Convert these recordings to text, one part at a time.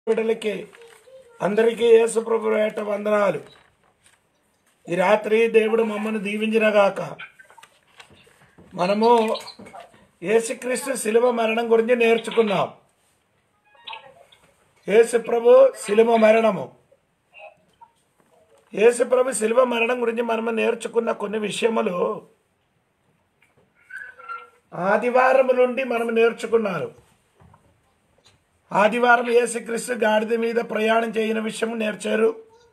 బిడ్డలకి అందరికీ యేసుప్రభు ఏట వందనాలు ఈ రాత్రి దేవుడు మమ్మల్ని దీవించినగాక మనము యేసుక్రీస్తు శిలువ మరణం గురించి నేర్చుకున్నాం యేసు ప్రభు శిలువ మరణము యేసు ప్రభు శిలువ మరణం గురించి మనము నేర్చుకున్న కొన్ని విషయములు ఆదివారం నుండి మనం నేర్చుకున్నారు ఆదివారం యేసుక్రీస్తు గాడిద మీద ప్రయాణం చేయని విషయం నేర్చారు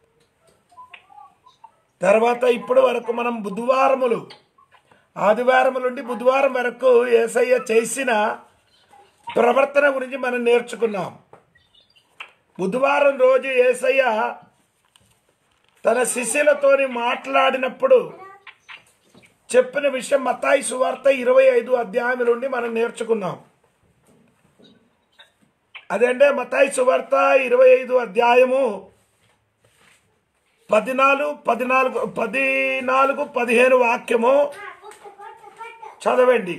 తర్వాత ఇప్పటి వరకు మనం బుధవారములు ఆదివారం నుండి బుధవారం వరకు ఏసయ్య చేసిన ప్రవర్తన గురించి మనం నేర్చుకున్నాం బుధవారం రోజు ఏసయ్య తన శిష్యులతోని మాట్లాడినప్పుడు చెప్పిన విషయం మతాయి సువార్త ఇరవై ఐదు అధ్యాయం నుండి మనం నేర్చుకున్నాం అదంటే మతాయి సువార్త ఇరవై ఐదు అధ్యాయము పద్నాలుగు పద్నాలుగు పదినాలుగు పదిహేను వాక్యము చదవండి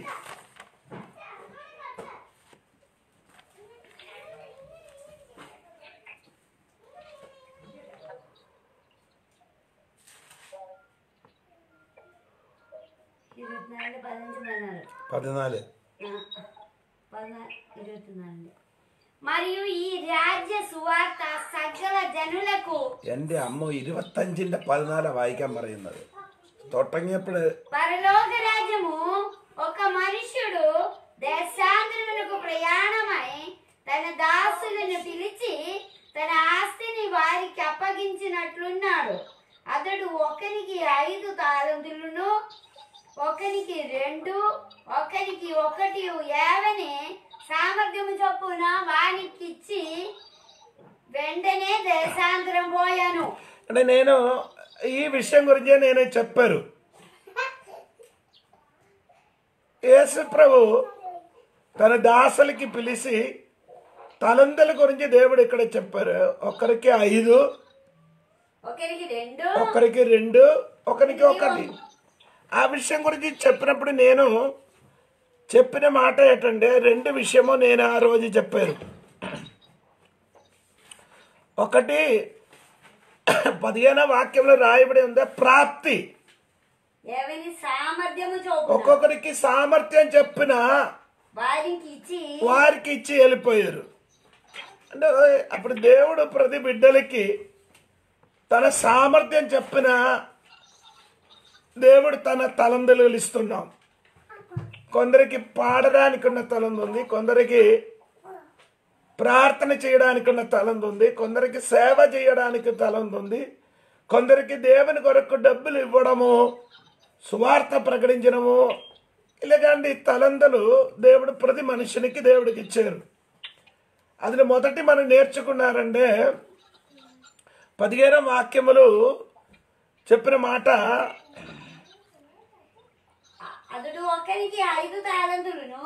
ഇരുപത്തിനാലിന് പതിനഞ്ച് പതിനാറ് పద్నాలుగు ആ, പതിനാ- ഇരുപത്തിനാലിന് మరియు ఈ రాజ్య సువార్త సకల జనులకు എൻ്റെ അമ്മ ഇരുപത്തഞ്ചിന്റെ പതിനാലാണ് വായിക്കാൻ പറയുന്നത് തുടങ്ങിയപ്പോൾ పరలోక రాజ్యము ఒక మనుష్యుడు దేశాంతరములకు ప్రయాణమై తన దాసులను పిలిచి తన ఆస్తిని వారికి అప్పగించినట్లున్నాడు అతడు ఒకరికి ఐదు తాళంతులను ఒకరికి రెండు ఒకరికి ఒకటి ఏవని సామర్థ్యము చొప్పున వానికి ఇచ్చి వెంటనే దేశాంతరం పోయాను అంటే నేను ఈ విషయం గురించే నేను చెప్పారు యేసు ప్రభు తన దాసులకి పిలిచి తలందల గురించి దేవుడు ఇక్కడ చెప్పారు ఒకరికి ఐదు ఒకరికి రెండు ఒకరికి రెండు ఒకరికి ఒకటి ఆ విషయం గురించి చెప్పినప్పుడు నేను చెప్పిన మాట ఏంటంటే రెండు విషయము నేను ఆ రోజు చెప్పాను ఒకటి పదిహేనో వాక్యంలో రాయబడి ఉందే ప్రాప్తి ఎవరి సామర్థ్యము చొప్పున ఒక్కొక్కరికి సామర్థ్యం చెప్పిన వారికి ఇచ్చి వారికి ఇచ్చి వెళ్ళిపోయారు అంటే అప్పుడు దేవుడు ప్రతి బిడ్డలకి తన సామర్థ్యం చెప్పిన దేవుడు తన తలందలు ఇస్తున్నాం కొందరికి పాడడానికి ఉన్న తలంది ఉంది కొందరికి ప్రార్థన చేయడానికి ఉన్న తలంది ఉంది కొందరికి సేవ చేయడానికి తలంది ఉంది కొందరికి దేవుని కొరకు డబ్బులు ఇవ్వడము సువార్త ప్రకటించడము ఇలాగంటి తలందలు దేవుడు ప్రతి మనుషునికి దేవుడికి ఇచ్చారు అది మొదటి మనం నేర్చుకున్నారంటే పదిహేను వాక్యములు చెప్పిన మాట అతడు ఒకరికి ఐదు తాళంతులను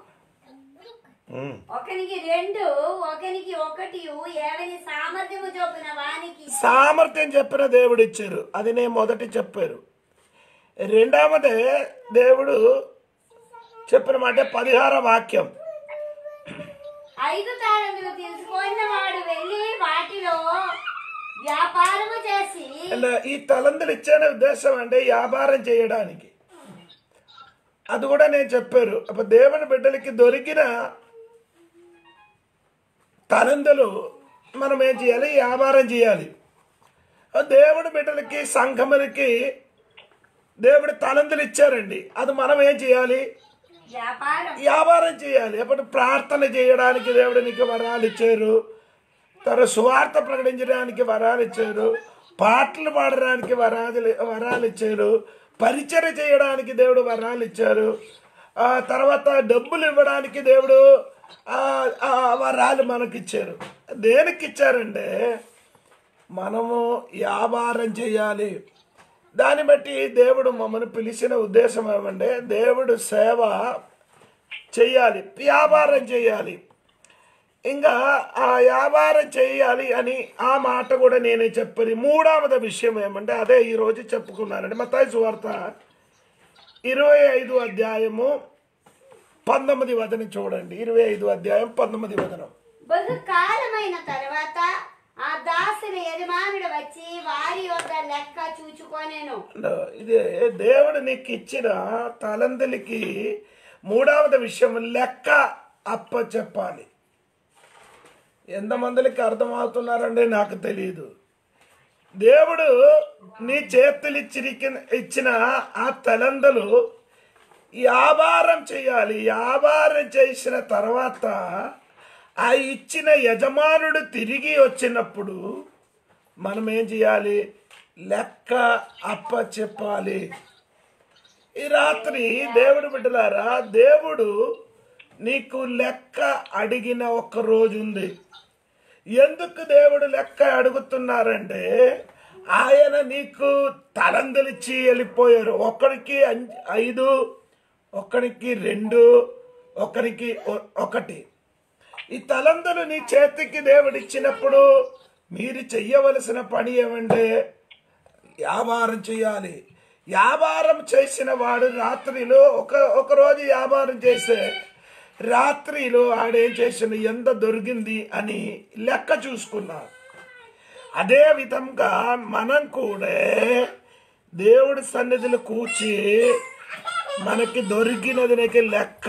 ఒకరికి రెండు ఒకరికి ఒకటి ఏవని సామర్థ్యము చొప్పున వానికి సామర్థ్యం చెప్పిన దేవుడు ఇచ్చారు అది నేను మొదటి చెప్పారు రెండవదే దేవుడు చెప్పిన మాట పదిహార వాక్యం ఐదు తాళంతులు తీసుకున్న వాడు వెళ్ళి వాటిలో వ్యాపారము చేసి అండ్ ఈ తలంతులు ఇచ్చే ఉద్దేశం అంటే వ్యాపారం చేయడానికి అది కూడా నేను చెప్పారు అప్పుడు దేవుని బిడ్డలకి దొరికిన తలంతులు మనం ఏం చేయాలి వ్యాపారం చేయాలి ఆ దేవుడి బిడ్డలకి సంఘములకి దేవుడు తలంతులు ఇచ్చారండి అది మనం ఏం చేయాలి వ్యాపారం వ్యాపారం చేయాలి ఎప్పుడు ప్రార్థన చేయడానికి దేవుడు నీకు వరాలు ఇచ్చారు తన సువార్త ప్రకటించడానికి వరాలు ఇచ్చారు పాటలు పాడడానికి వరాలు వరాలు ఇచ్చారు పరిచయం చేయడానికి దేవుడు వరాలు ఇచ్చారు ఆ తర్వాత డబ్బులు ఇవ్వడానికి దేవుడు ఆ ఆ వరాలు మనకి ఇచ్చారు దేనికి ఇచ్చారంటే మనము వ్యాపారం చేయాలి దాన్ని బట్టి దేవుడు మమ్మల్ని పిలిచిన ఉద్దేశం ఏమంటే దేవుడు సేవ చెయ్యాలి వ్యాపారం చేయాలి ఇంకా ఆ వ్యాపారం చేయాలి అని ఆ మాట కూడా నేనే చెప్పాను మూడవది విషయం ఏమంటే అదే ఈరోజు చెప్పుకున్నానండి మతాయి సువార్త ఇరవై ఐదు అధ్యాయము పంతొమ్మిది వదనం చూడండి ఇరవై ఐదు అధ్యాయం పంతొమ్మిది వదనం బహు కాలమైన తర్వాత ఆ దాసుని యజమానుడు వచ్చి వారి యొద్ద లెక్క చూచుకొనేను ఇది దేవుడు నీకు ఇచ్చిన తలంతులకి మూడవది విషయం లెక్క అప్ప చెప్పాలి ఎంతమందికి అర్థమవుతున్నారండి నాకు తెలియదు దేవుడు నీ చేతులు ఇచ్చి ఇచ్చిన ఆ తలందలు వ్యాపారం చేయాలి వ్యాపారం చేసిన తర్వాత ఆ ఇచ్చిన యజమానుడు తిరిగి వచ్చినప్పుడు మనం ఏం చేయాలి లెక్క అప్ప చెప్పాలి ఈ రాత్రి దేవుడు బిడ్డలారా దేవుడు నీకు లెక్క అడిగిన ఒక్క రోజు ఉంది ఎందుకు దేవుడు లెక్క అడుగుతున్నారంటే ఆయన నీకు తలందలిచ్చి వెళ్ళిపోయారు ఒకరికి అం- ఐదు ఒకరికి రెండు ఒకరికి ఒ- ఒకటి ఈ తలందలు నీ చేతికి దేవుడు ఇచ్చినప్పుడు మీరు చెయ్యవలసిన పని ఏమంటే వ్యాపారం చేయాలి వ్యాపారం చేసిన వాడు రాత్రిలో ఒక ఒక రోజు వ్యాపారం చేస్తే రాత్రిలో ఆడేం చేసిన ఎంత దొరికింది అని లెక్క చూసుకున్నాడు అదే విధంగా మనం కూడా దేవుడి సన్నిధిలో కూర్చి మనకి దొరికినదినికి లెక్క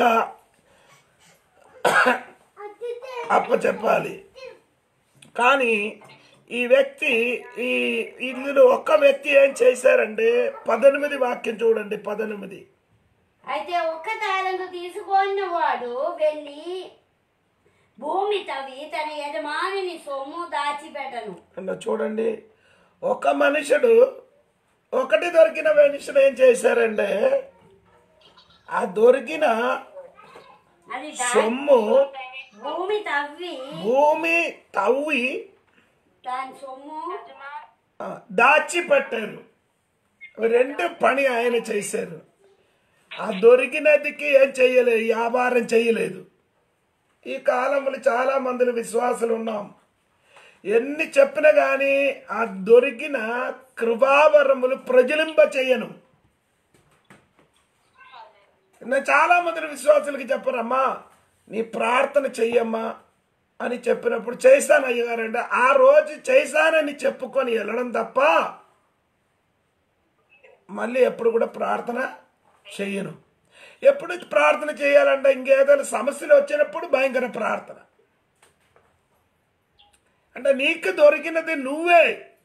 అప్ప చెప్పాలి కానీ ఈ వ్యక్తి ఈ ఇందులో ఒక్క వ్యక్తి ఏం చేశారంటే పద్దెనిమిది వాక్యం చూడండి పద్దెనిమిది అయితే ఒక్క తాళంతో తీసుకున్న వాడు వెళ్ళి భూమి తవ్వి తన యజమానిని సొమ్ము దాచిపెట్టను అన్న చూడండి ఒక మనుషుడు ఒకటి దొరికిన మనుషుడు ఏం చేశారంటే ఆ దొరికిన అది దా- సొమ్ము భూమి తవ్వి భూమి తవ్వి దాని సొమ్ము ఆ, దాచిపెట్టారు రెండు పని ఆయన చేశారు ఆ దొరికినదికి ఏం చేయలేదు వ్యాపారం చేయలేదు ఈ కాలంలో చాలా మంది విశ్వాసులు ఉన్నాం ఎన్ని చెప్పినా కానీ ఆ దొరికిన కృపావరములు ప్రజలింప చేయను నేను చాలా మంది విశ్వాసులకి చెప్పరమ్మా నీ ప్రార్థన చెయ్యమ్మా అని చెప్పినప్పుడు చేశాను అయ్యగారంటే ఆ రోజు చేశానని చెప్పుకొని వెళ్ళడం తప్ప మళ్ళీ ఎప్పుడు కూడా ప్రార్థన చెయ్యను ఎప్పుడు ప్రార్థన చేయాలంటే ఇంకేదైనా సమస్యలు వచ్చినప్పుడు భయంకర ప్రార్థన అంటే నీకు దొరికినది నువ్వే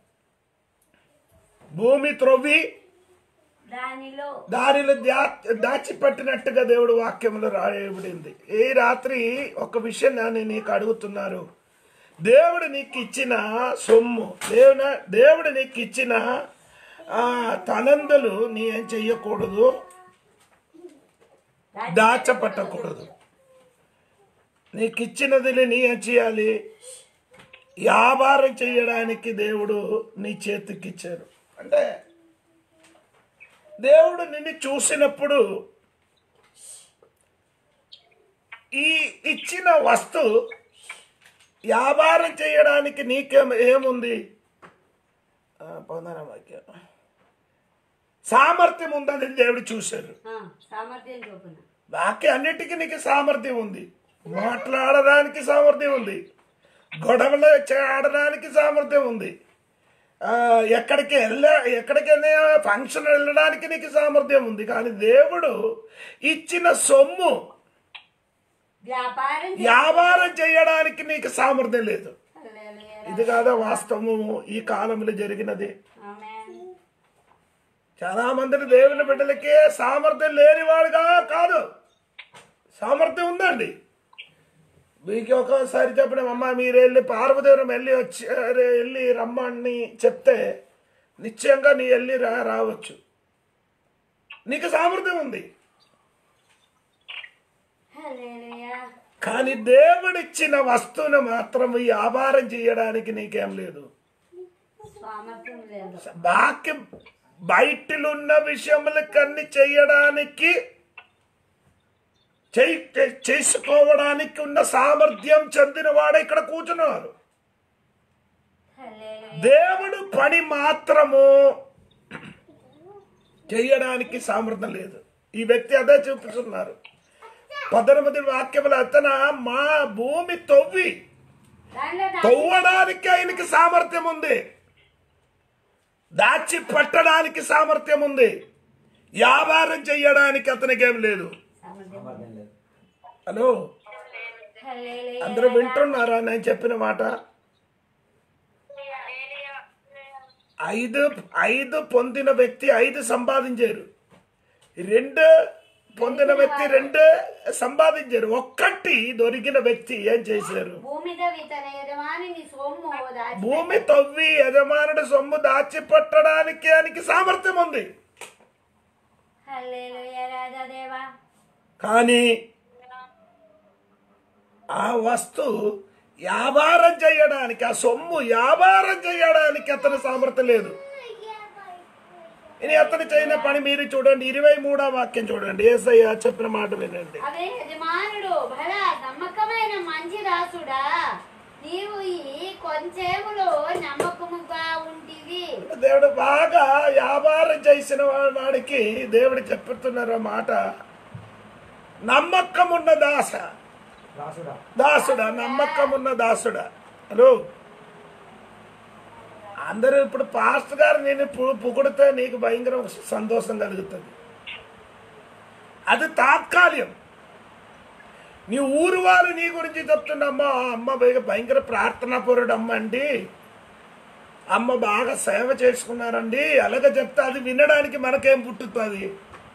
భూమి త్రొవ్వి దానిలో దానిలో దా దాచిపెట్టినట్టుగా దేవుడు వాక్యంలో రాయబడింది ఈ రాత్రి ఒక విషయం నేను నీకు అడుగుతున్నారు దేవుడు నీకు ఇచ్చిన సొమ్ము దేవున దేవుడు నీకు ఇచ్చిన ఆ తలందులు నీ ఏం చెయ్యకూడదు దాచపట్టకూడదు నీకు ఇచ్చినది నీ ఏం చేయాలి వ్యాపారం చేయడానికి దేవుడు నీ చేతికి ఇచ్చారు అంటే దేవుడు నిన్ను చూసినప్పుడు ఈ ఇచ్చిన వస్తువు వ్యాపారం చేయడానికి నీకేం ఏముంది ఆ, పొందన వాక్యం సామర్థ్యం ఉందని దేవుడు చూశారు ఆ, సామర్థ్యం చొప్పున బాకీ అన్నిటికీ నీకు సామర్థ్యం ఉంది మాట్లాడడానికి సామర్థ్యం ఉంది గొడవలు ఆడడానికి సామర్థ్యం ఉంది ఆ, ఎక్కడికి వెళ్ళ ఎక్కడికి ఫంక్షన్ వెళ్ళడానికి నీకు సామర్థ్యం ఉంది కానీ దేవుడు ఇచ్చిన సొమ్ము వ్యాపారం వ్యాపారం చేయడానికి నీకు సామర్థ్యం లేదు హల్లెలూయా. ఇది కాదా వాస్తవము ఈ కాలంలో జరిగినది ఆమేన్. చాలా మందిని దేవుని బిడ్డలకి సామర్థ్యం లేనివాడుగా కాదు సామర్థ్యం ఉందండి మీకు ఒక్కోసారి చెప్పిన అమ్మ మీరు వెళ్ళి పార్వదేవరం వెళ్ళి వచ్చి అరే, వెళ్ళి రమ్మని చెప్తే నిశ్చయంగా నీ వెళ్ళి రా రావచ్చు నీకు సామర్థ్యం ఉంది హల్లెలూయా. కానీ దేవుడిచ్చిన వస్తువును మాత్రం వ్యాపారం చేయడానికి నీకేం లేదు సామర్థ్యం లేదు బాకి బయటిలున్న విషయములు కన్ని చేయడానికి చేయి- చే- చేసుకోవడానికి ఉన్న సామర్థ్యం చెందిన వాడు ఇక్కడ కూర్చున్నారు హల్లెలూయా. దేవుడు పని మాత్రము చేయడానికి సామర్థ్యం లేదు ఈ వ్యక్తి అదే చూపిస్తున్నారు పద్దెనిమిది వాక్యములు అతన మా భూమి తవ్వి దానిలో దా- తవ్వడానికి ఆయనకి సామర్థ్యం ఉంది దాచి పెట్టడానికి సామర్థ్యం ఉంది వ్యాపారం చెయ్యడానికి అతనికి ఏం లేదు సామర్థ్యం లేదు హలో హల్లెలూయా. అందరూ వింటున్నారా నేను చెప్పిన మాట ఐదు ఐదు పొందిన వ్యక్తి ఐదు సంపాదించారు రెండు పొందిన వ్యక్తి రెండు సంపాదించారు ఒక్కటి దొరికిన వ్యక్తి ఏం చేశారు భూమి మీద తన యజమాని సొమ్ము దాచి భూమి తవ్వి యజమానుడి సొమ్ము దాచిపెట్టడానికి ఆయనకి సామర్థ్యం ఉంది హల్లెలూయా రాజాదేవా కానీ ఆ వస్తువు వ్యాపారం చేయడానికి ఆ సొమ్ము వ్యాపారం చేయడానికి అతని సామర్థ్యం లేదు ఇది అతను చేయని పని మీరు చూడండి ఇరవై మూడో వాక్యం చూడండి ఏసయ్య చెప్పిన మాట వినండి అదే యజమానుడు భల నమ్మకమైన మంచి దాసుడా నీవు ఈ కొంచెములో నమ్మకముగా ఉంటివి దేవుడు బాగా వ్యాపారం చేసిన వాడికి దేవుడు చెప్తున్నారు ఆ మాట నమ్మకం ఉన్న దాస రాసుడా దాసుడా నమ్మకం ఉన్న దాసుడా హలో అందరూ ఇప్పుడు పాస్టర్ గారు నేను పు- పొగిడితే నీకు భయంకర సంతోషం కలుగుతుంది అది తాత్కాలికం నీ ఊరు వాళ్ళు నీ గురించి చెప్తున్నమ్మా అమ్మ భయ- భయంకర ప్రార్థనా పరుడు అమ్మ అండి అమ్మ బాగా సేవ చేసుకున్నారండి అలాగే చెప్తే అది వినడానికి మనకేం పుట్టుతుంది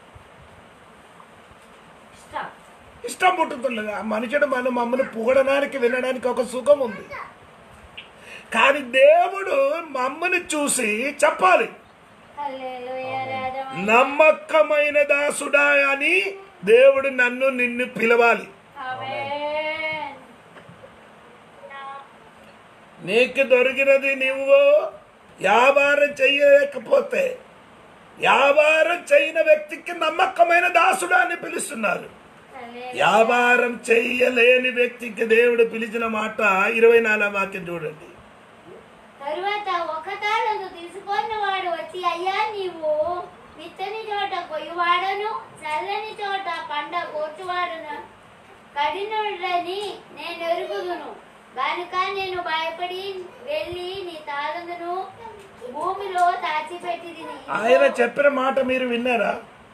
ఇష్టం ఇష్టం పుట్టుతుంది ఆ మనుషుడు మన మమ్మల్ని పొగడడానికి వినడానికి ఒక సుఖం ఉంది కానీ దేవుడు మమ్మల్ని చూసి చెప్పాలి హల్లెలూయా రాజా నమ్మకమైన దాసుడా అని దేవుడు నన్ను నిన్ను పిలవాలి ఆమేన్ నీకు దొరికినది నువ్వు వ్యాపారం చేయలేకపోతే వ్యాపారం చేయని వ్యక్తికి నమ్మకమైన దాసుడా అని పిలుస్తున్నారు హల్లెలూయా వ్యాపారం చెయ్యలేని వ్యక్తికి దేవుడు పిలిచిన మాట ఇరవై నాలుగు వాక్యం చూడండి తరువాత ఒక తాళను తీసుకున్న వాడు వచ్చి అయ్యా నీవు విత్తని చోట కొయ్యవాడను చల్లని చోట పండ కోర్చువాడును కఠినుడని నేను ఎరుగుదును కనుక నేను భయపడి వెళ్ళి నీ తాళమును భూమిలో దాచిపెట్టిది ఆయన చెప్పిన మాట మీరు విన్నారా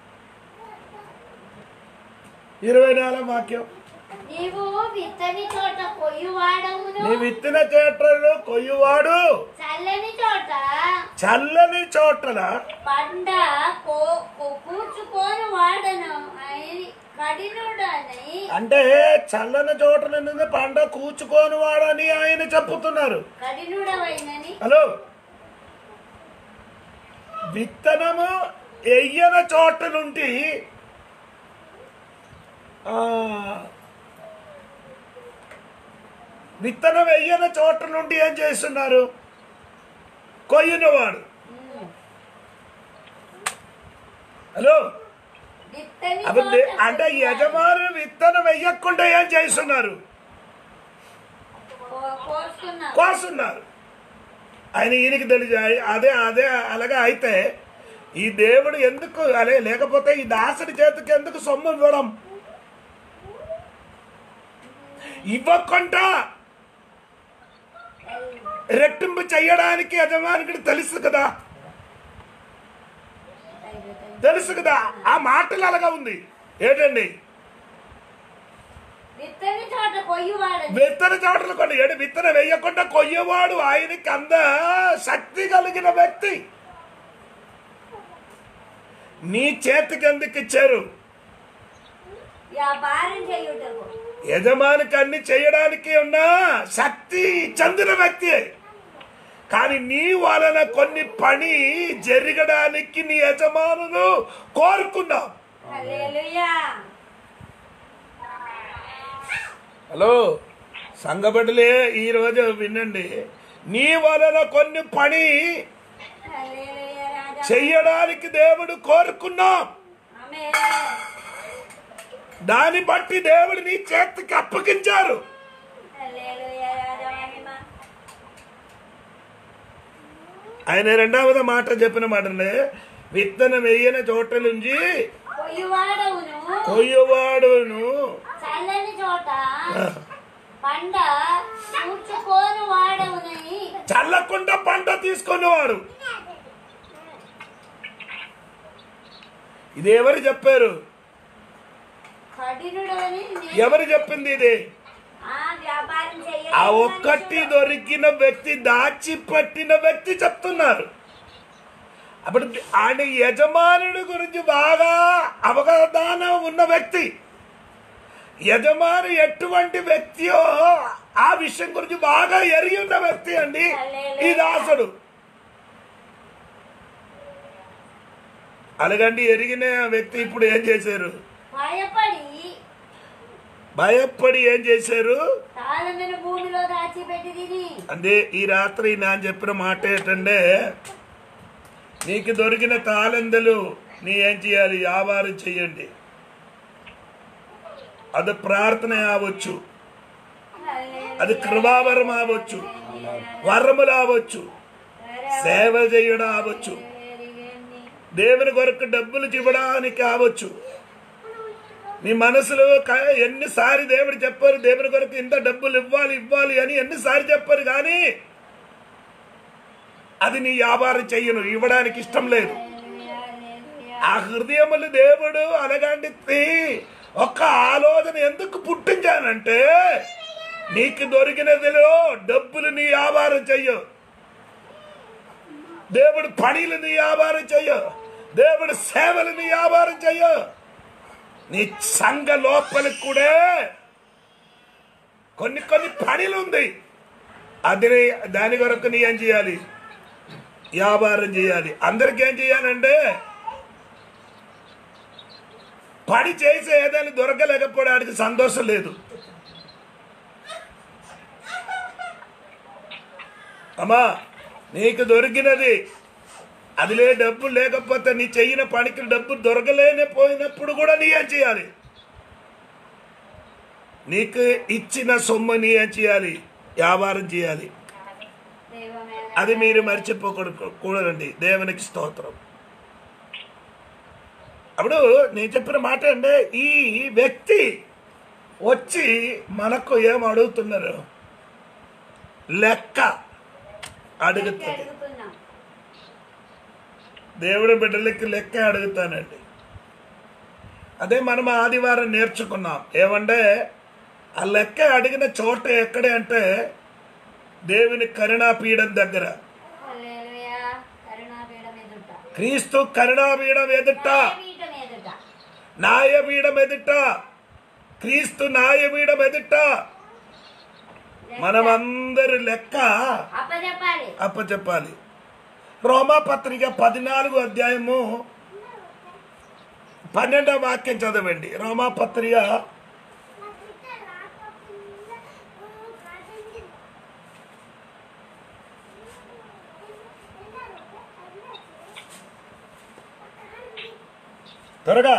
ఇరవై నాలుగు వాక్యం నీవు విత్తని చోట కొయ్యవాడవును నీ విత్తిన చేటలు కొయ్యువాడు చల్లని చోట చల్లని చోటల పండ కో- కో- కూర్చుకొని వాడను ఆయన కఠినుడని అంటే చల్లని చోటల నుండి పంట కూర్చుకొని వాడని ఆయన చెప్పుతున్నారు కఠినుడవైనని హలో విత్తనము ఎయ్యన చోట నుండి ఆ, విత్తనం వెయ్యన చోట నుండి ఏం చేస్తున్నారు కొయ్యనవాడు హలో విత్తని అవి దే- చోట అంటే యజమానులు విత్తనం వెయ్యకుండా ఏం చేస్తున్నారు కో- కోస్తున్నారు కోస్తున్నారు ఆయన ఈయనకి తెలిసి అదే అదే అలాగే అయితే ఈ దేవుడు ఎందుకు అలే లేకపోతే ఈ దాసుడి చేతికి ఎందుకు సొమ్ము ఇవ్వడం ఇవ్వకుండా రెట్టింపు చేయడానికి యజమానికి తెలుసు కదా తెలుసు కదా ఆ మాటలు అలాగా ఉంది ఏంటండి విత్తని చోట కొయ్యవాడని విత్తన చోటలు కొన్ని ఏడు విత్తన వేయకుండా కొయ్యేవాడు ఆయనకి అంద శక్తి కలిగిన వ్యక్తి నీ చేతికి ఎందుకు ఇచ్చారు వ్యాపారం చేయుటకు యజమానికి అన్ని చేయడానికి ఉన్న శక్తి చెందిన వ్యక్తి కానీ నీ వలన కొన్ని పని జరగడానికి నీ యజమానులు కోరుకున్నావు హల్లెలూయా హలో సంగబడిలే ఈరోజు వినండి నీ వలన కొన్ని పని హల్లెలూయా రాజా చెయ్యడానికి దేవుడు కోరుకున్నాం ఆమేన్ దాన్ని బట్టి దేవుడు నీ చేతికి అప్పగించారు హల్లెలూయా రాజా మహిమ ఆయన రెండవది మాట చెప్పిన మాటనే విత్తనం వేయని చోట నుంచి కొయ్యవాడవును కొయ్యవాడును చల్లని చోట పండ కూర్చుకోను వాడవునని చల్లకుండా పంట తీసుకునేవాడు ఇది ఎవరు చెప్పారు కఠినుడని నే- ఎవరు చెప్పింది ఇది ఆ వ్యాపారం చేయ ఆ ఒక్కటి దొరికిన వ్యక్తి దాచిపట్టిన వ్యక్తి చెప్తున్నారు అప్పుడు ఆయన యజమానుడి గురించి బాగా అవగాహన ఉన్న వ్యక్తి యజమాని ఎటువంటి వ్యక్తియో ఆ విషయం గురించి బాగా ఎరిగి ఉన్న వ్యక్తి అండి ఈ దాసుడు అలాగండి ఎరిగిన వ్యక్తి ఇప్పుడు ఏం చేశారు భయపడి భయపడి ఏం చేశారు తాళమైన భూమిలో దాచిపెట్టి తిని అంటే ఈ రాత్రి నేను చెప్పిన మాట ఏంటంటే నీకు దొరికిన తాళందలు నీ ఏం చేయాలి వ్యాపారం చెయ్యండి అది ప్రార్థన అవ్వచ్చు అది కృపావరం అవ్వచ్చు వరములు అవ్వచ్చు సేవ చేయడం అవ్వచ్చు దేవుని కొరకు డబ్బులు ఇవ్వడానికి కావచ్చు నీ మనసులో క- ఎన్నిసారి దేవుడు చెప్పారు దేవుని కొరకు ఇంత డబ్బులు ఇవ్వాలి ఇవ్వాలి అని ఎన్నిసారి చెప్పారు కానీ అది నీ వ్యాపారం చెయ్యను ఇవ్వడానికి ఇష్టం లేదు ఆ హృదయములు దేవుడు అలాగంటి ఒక్క ఆలోచన ఎందుకు పుట్టించానంటే నీకు దొరికినదిలో డబ్బులు నీ వ్యాపారం చెయ్యు దేవుడు పనిలు నీ వ్యాపారం చెయ్యు దేవుడు సేవలు నీ వ్యాపారం చెయ్యు నీ సంఘ లోపలికి కూడా కొన్ని కొన్ని పనులు ఉంది అది నీ- దాని కొరకు నీ ఏం చేయాలి వ్యాపారం చేయాలి అందరికి ఏం చేయాలంటే పని చేసే ఏదైనా దొరకలేకపోవడానికి సంతోషం లేదు అమ్మా నీకు దొరికినది అదిలే డబ్బు లేకపోతే నీ చెయ్యిన పనికి డబ్బు దొరకలేని పోయినప్పుడు కూడా నీ ఏం చేయాలి నీకు ఇచ్చిన సొమ్ము నీ ఏం చేయాలి వ్యాపారం చేయాలి దైవమే అది మీరు మర్చిపోకూడదు కూడదండి దేవునికి స్తోత్రం అప్పుడు నేను చెప్పిన మాట అంటే ఈ వ్యక్తి వచ్చి మనకు ఏం అడుగుతున్నారు లెక్క అడుగుతుంది అడుగుతున్నాం దేవుడి బిడ్డలకి లెక్క అడుగుతానండి అదే మనం ఆదివారం నేర్చుకున్నాం ఏమంటే ఆ లెక్క అడిగిన చోట ఎక్కడే అంటే దేవుని కరుణాపీఠం దగ్గర హల్లెలూయా కరుణాపీఠం ఎదుట క్రీస్తు కరుణాపీఠం ఎదుట పీఠం ఎదుట న్యాయపీఠం ఎదుట క్రీస్తు న్యాయపీఠం ఎదుట మనమందరి లెక్క అప్పచెప్పాలి అప్పచెప్పాలి రోమా పత్రిక పద్నాలుగు అధ్యాయము పన్నెండవ వాక్యం చదవండి రోమా పత్రిక త్వరగా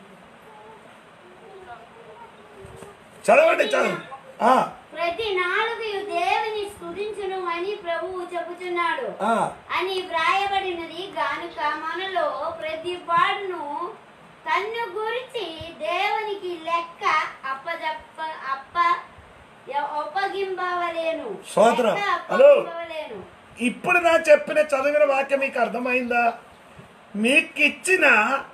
చదవండి చదవండి ఆ, ప్రతి నాలుగు దేవుని స్తుతించును అని ప్రభువు చెబుతున్నాడు ఆ. అని వ్రాయబడినది గానుక మనలో ప్రతి వాడును తన్ను గురించి దేవునికి లెక్క అప్పజప్ప అప్ప ఒప్పగింపవలేను స్తోత్రం. లెక్క హలో. అప్పగింపవలేను. ఇప్పుడు నా చెప్పిన చదివిన వాక్యం మీకు అర్థమైందా మీకు ఇచ్చిన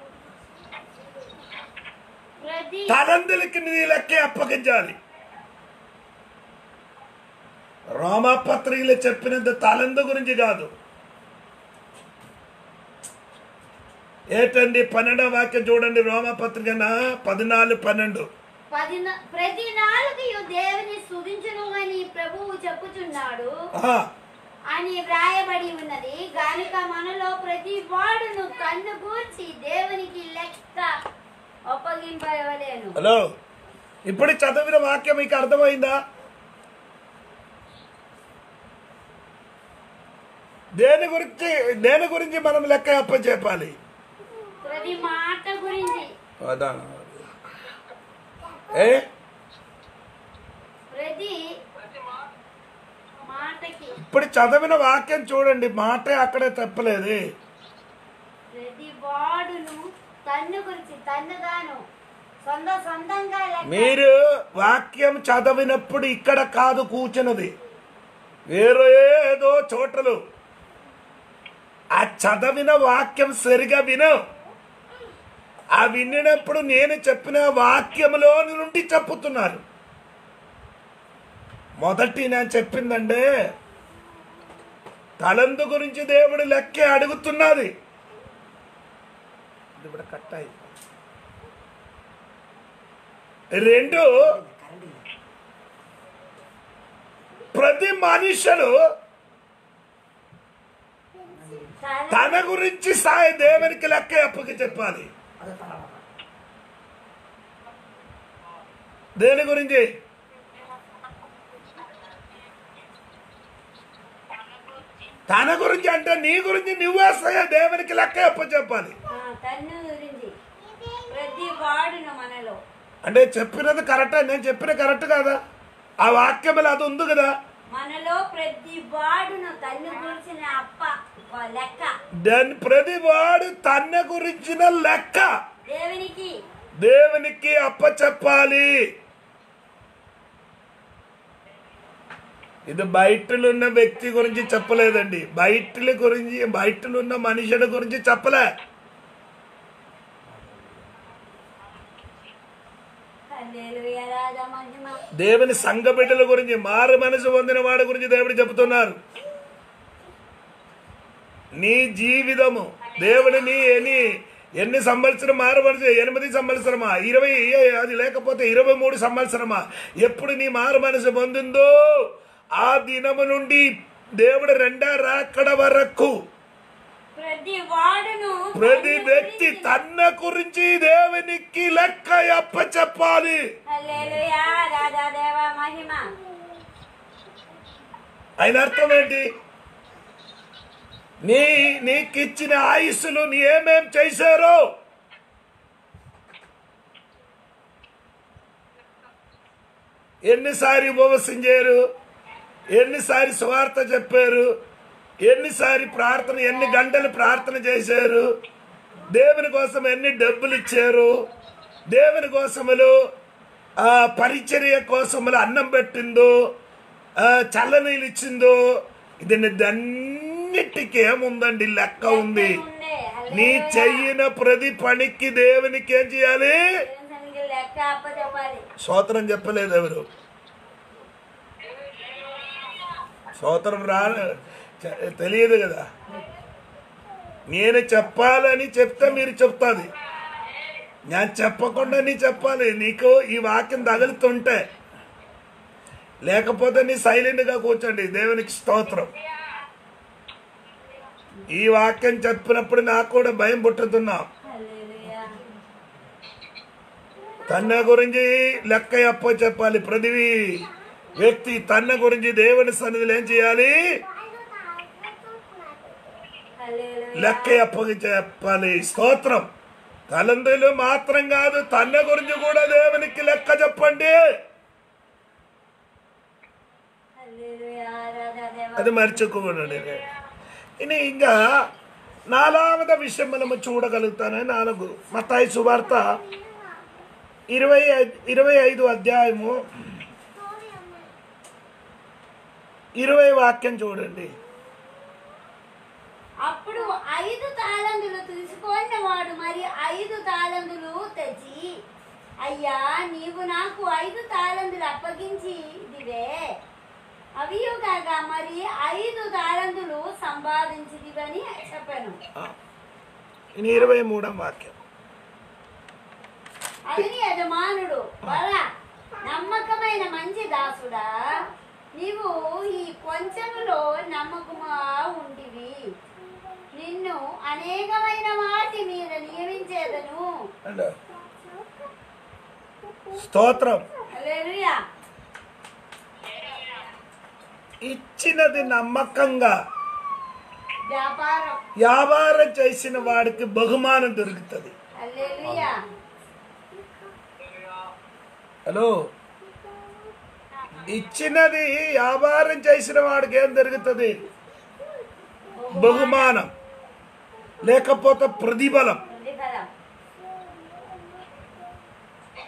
ప్రతి తలందులకి నీ లెక్కే అప్పగించాలి రోమాపత్రికలు చెప్పినంత తలందు గురించి కాదు ఏంటండి పన్నెండవ వాక్యం చూడండి రోమపత్రిక పద్నాలుగు పన్నెండు పదిన- ప్రతి నాలుగు దేవుని స్తుతించును అని ప్రభువు చెప్పుచున్నాడు ఆ, అని వ్రాయబడి ఉన్నది గానుక మనలో ప్రతి వాడును కన్ను గూర్చి దేవునికి లెక్క ఒప్పగింపవలేను హలో ఇప్పుడు చదివిన వాక్యం మీకు అర్థమైందా దేని గురించి దేని గురించి మనం లెక్క అప్ప చెప్పాలి ప్రతి మాట గురించి ఏ ప్రతి మాటకి ఇప్పుడు చదివిన వాక్యం చూడండి మాటే అక్కడే తప్పలేదు ప్రతి వాడును తన్ను గురించి తన్నుగాను సొంత సొంతంగా లెక్క మీరు వాక్యం చదివినప్పుడు ఇక్కడ కాదు కూర్చున్నది వేరే ఏదో చోటలు ఆ చదివిన వాక్యం సరిగా విను ఆ వినినప్పుడు నేను చెప్పిన వాక్యములో నుండి చెప్పుతున్నారు మొదటి నేను చెప్పిందంటే తలందు గురించి దేవుడు లెక్కే అడుగుతున్నది ఇది కూడా కట్ అయింది రెండు ప్రతి మనుషులు తల- తన గురించి సాయి దేవునికి లెక్క అప్పకి చెప్పాలి దేని గురించి తన గురించి అంటే నీ గురించి నువ్వే సాయి దేవునికి లెక్క అప్ప చెప్పాలి ఆ, తన్ను గురించి ప్రతి వాడును మనలో అంటే చెప్పినది కరెక్ట్ నేను చెప్పిన కరెక్ట్ కాదా ఆ వాక్యములు అది ఉంది కదా మనలో ప్రతి వాడును తన్ను గురించిన అప్ప ఒక లెక్క దాని ప్రతి వాడు తన గురించిన లెక్క దేవునికి దేవునికి అప్ప చెప్పాలి ఇది బయటలున్న వ్యక్తి గురించి చెప్పలేదండి బయటల గురించి బయటలున్న మనుషుల గురించి చెప్పలే హల్లెలూయా రాజా మహిమ దేవుని సంఘ బిడ్డల గురించి మారు మనసు పొందిన వాడి గురించి దేవుడు చెబుతున్నారు నీ జీవితము దేవుడు నీ ఎన్ని ఎన్ని సంవత్సరం మారు మనసు ఎనిమిది సంవత్సరమా ఇరవై అది లేకపోతే ఇరవై మూడు సంవత్సరమా ఎప్పుడు నీ మారు మనసు పొందిందో ఆ దినము నుండి దేవుడు రెండా రాకడ వరకు ప్రతి వాడును ప్రతి తన్ను వ్యక్తి గురించి- తన గురించి దేవునికి లెక్క అప్ప చెప్పాలి హల్లెలూయా రాజా దేవ మహిమ ఆయన అర్థం ఏంటి నీ నీకిచ్చిన ఆయుస్సులు నీ ఏమేం చేశారో ఎన్నిసారి ఉపవాసం చేయరు ఎన్నిసారి సువార్త చెప్పారు ఎన్నిసారి ప్రార్థన ఎన్ని గంటలు ప్రార్థన చేశారు దేవుని కోసం ఎన్ని డబ్బులు ఇచ్చారు దేవుని కోసములు ఆ పరిచర్య కోసములు అన్నం పెట్టిందో ఆ, చల్లనీళ్ళు ఇచ్చిందో ఇది అన్నిటికీ ఏముందండి లెక్క ఉంది ఉండే నీ హల్లెలూయా. చెయ్యిన ప్రతి పనికి దేవునికి ఏం చేయాలి దేవుని సన్నిధికి లెక్క అప్ప చెప్పాలి స్తోత్రం చెప్పలేదు ఎవరు స్తోత్రం రా చె- తెలియదు కదా నేను చెప్పాలని చెప్తే మీరు చెప్తాది నేను చెప్పకుండా నీ చెప్పాలి నీకు ఈ వాక్యం తగులుతుంటే లేకపోతే నీ సైలెంట్గా కూర్చోండి దేవునికి స్తోత్రం ఈ వాక్యం చెప్పినప్పుడు నాకు కూడా భయం పుట్టుతున్నాం హల్లెలూయా తన గురించి లెక్క అప్ప చెప్పాలి ప్రతి వ్యక్తి తన గురించి దేవుని సన్నిధిలో ఏం చేయాలి హల్లెలూయా లెక్క అప్పకి చెప్పాలి స్తోత్రం తలందులు మాత్రం కాదు తన గురించి కూడా దేవునికి లెక్క చెప్పండి హల్లెలూయా రాజా దేవ అది మర్చిపోకండి ఇని ఇంకా నాలుగవద విషయం మనము చూడగలుగుతానే నాలుగు మతాయి సువార్త ఇరవై ఐదు ఇరవై ఐదు అధ్యాయము ఇరవై వాక్యం చూడండి అప్పుడు ఐదు తాళందులు తీసుకొని వాడు మరి ఐదు తాళందులు తెచ్చి అయ్యా నీవు నాకు ఐదు తాళందులు అప్పగించి ఇదివే అవి కాగా మరి ఐదు తాళందులు సంపాదించిదివని చెప్పాను ఆ, ఇని ఇరవై మూడవ వాక్యం అది యజమానుడు వల నమ్మకమైన మంచి దాసుడా నీవు ఈ కొంచెములో నమ్మకమా ఉంటివి నిన్ను అనేకమైన వాటి మీద నియమించేదను అంటే స్తోత్రం హల్లెలూయా ఇచ్చినది నమ్మకంగా వ్యాపారం వ్యాపారం చేసిన వాడికి బహుమానం దొరుకుతుంది హల్లెలూయా హలో ఇచ్చినది వ్యాపారం చేసిన వాడికి ఏం దొరుకుతుంది బహుమానం లేకపోతే ప్రతిఫలం ప్రతిఫలం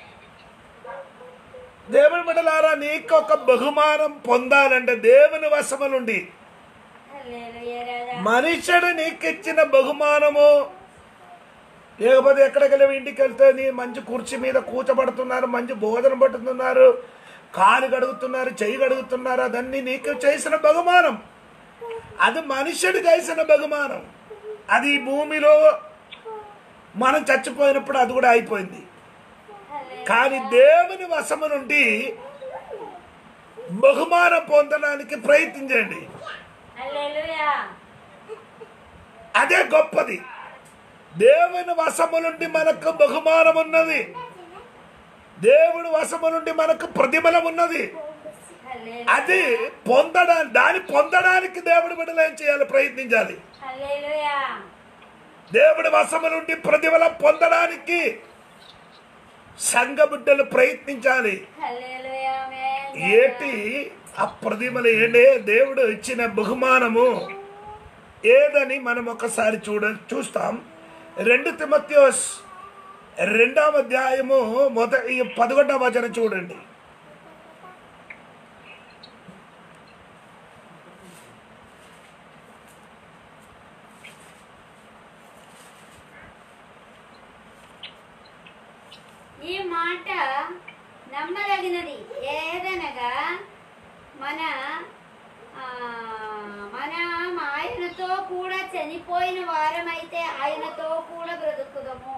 దేవుని బిడ్డలారా నీకు ఒక బహుమానం పొందాలంటే దేవుని వశము నుండి హల్లెలూయా రాజా మనుషుడు నీకు ఇచ్చిన బహుమానము లేకపోతే ఎక్కడికి వెళ్ళి ఇంటికి వెళ్తే నీ మంచి కుర్చీ మీద కూర్చోబడుతున్నారు మంచి భోజనం పట్టుతున్నారు కాలు గడుగుతున్నారు చెయ్యి గడుగుతున్నారు అదన్నీ నీకు చేసిన బహుమానం అది మనుష్యుడు చేసిన బహుమానం అది ఈ భూమిలో మనం చచ్చిపోయినప్పుడు అది కూడా అయిపోయింది కానీ దేవుని వశము నుండి బహుమానం పొందడానికి ప్రయత్నించండి హల్లెలూయా అదే గొప్పది దేవుని వశము నుండి మనకు బహుమానం ఉన్నది దేవుడి వశము నుండి మనకు ప్రతిఫలం ఉన్నది హల్లెలూయా అది పొందడానికి దాన్ని పొందడానికి దేవుడి బిడ్డలు ఏం చేయాలి ప్రయత్నించాలి హల్లెలూయా దేవుడి వశము నుండి ప్రతిఫలం పొందడానికి సంఘ బిడ్డలు ప్రయత్నించాలి హల్లెలూయా ఆమేన్ ఏటి ఆ ప్రతిమలు ఏంటే దేవుడు ఇచ్చిన బహుమానము ఏదని మనం ఒకసారి చూడ చూస్తాం రెండు తిమత్యోస్ రెండవ అధ్యాయము మొద ఈ పదకొండవ వచనం చూడండి ఈ మాట నమ్మదగినది ఏదనగా మన ఆ, మన ఆయనతో కూడా చనిపోయిన వారమైతే ఆయనతో కూడా బ్రతుకుదము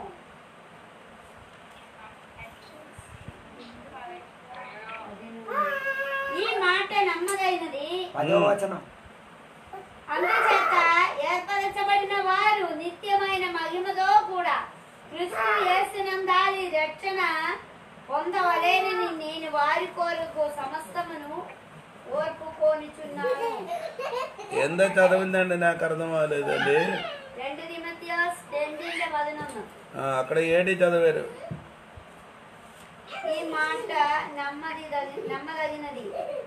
ఈ మాట నమ్మదగినది పదో వచనం అందుచేత ఏర్పరచబడిన వారు నిత్యమైన మహిమతో కూడా క్రీస్తు యేసునందాలి రక్షణ పొందవలేనని నేను వారి కొరకు సమస్తమును ఓర్పుకోనిచున్నాను ఎంత చదివిందండి నాకు అర్థం అవ్వలేదండి రెండు నిమిత్యాస్ రెండింటి వదనము అక్కడ ఏడి చదివారు ఈ మాట నమ్మది నమ్మదగినది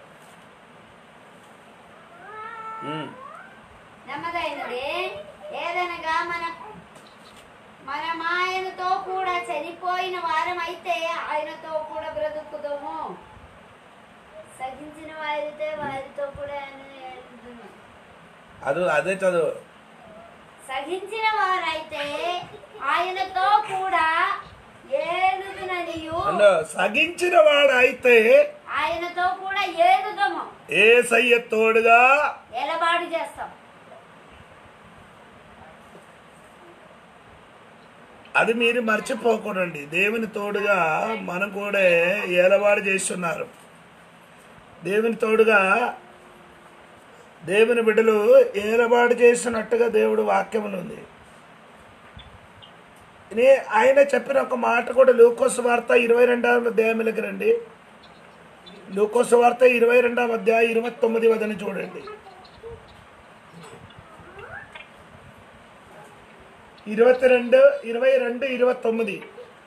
నమ్మదగినది ఏదనగా మన మన ఆయనతో కూడా చనిపోయిన వారమైతే ఆయనతో కూడా బ్రతుకుదాము సహించిన వారితే వారితో కూడా ఆయన ఏలుదుము. అది అదే చదువు సహించిన వారైతే ఆయనతో కూడా ఏలుదుననియు అంటే సగించిన వాడు అయితే ఆయనతో కూడా ఏలుదము ఏ సయ్య తోడుగా ఎలబాటు చేస్తాం అది మీరు మర్చిపోకూడండి దేవుని తోడుగా మనం కూడా ఏలవాడు చేస్తున్నారు దేవుని తోడుగా దేవుని బిడ్డలు ఏలవాడు చేస్తున్నట్టుగా దేవుడు వాక్యములు ఉంది నే ఆయన చెప్పిన ఒక మాట కూడా లూకోస్ వార్త ఇరవై రెండవ అధ్యాయంలోకి రండి లూకోస్ వార్త ఇరవై రెండవ అధ్యాయం ఇరవై తొమ్మిది వదని చూడండి ఇరవై రెండు ఇరవై రెండు ఇరవై తొమ్మిది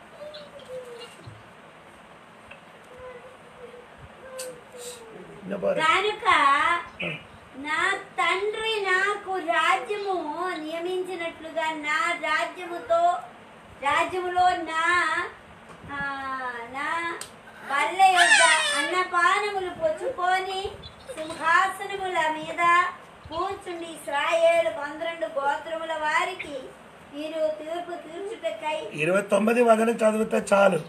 వినపడదు. కనుక నా తండ్రి నాకు రాజ్యము నియమించినట్లుగా నా రాజ్యముతో రాజ్యములో నా ఆ, నా బల్ల యొక్క అన్నపానములు పుచ్చుకొని సింహాసనముల మీద కూర్చుండి ఇస్రాయేలు పన్నెండు గోత్రముల వారికి మీరు తీర్పు తీర్చుటకై ఇరవై తొమ్మిది వదన చదివితే చాలు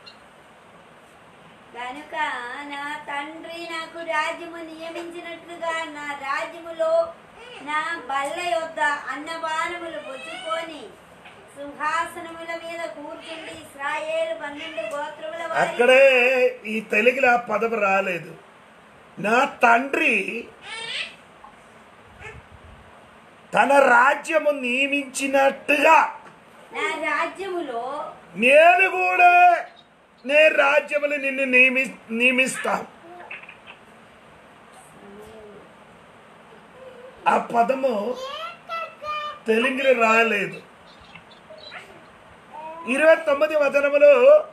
కనుక నా తండ్రి నాకు రాజ్యము నియమించినట్లుగా నా రాజ్యములో నా బల్ల యొద్ద అన్నపానములు పుచ్చుకొని సింహాసనముల మీద కూర్చుండి ఇస్రాయేలు పన్నెండు గోత్రముల వారి అక్కడే ఈ తెలుగులో ఆ పదం రాలేదు నా తండ్రి తన రాజ్యము నియమించినట్టుగా నా రాజ్యములో నేను కూడా నే రాజ్యములు నిన్ను నియమి నియమిస్తా ఆ పదము తెలుగులో రాలేదు ఇరవై తొమ్మిది వచనములు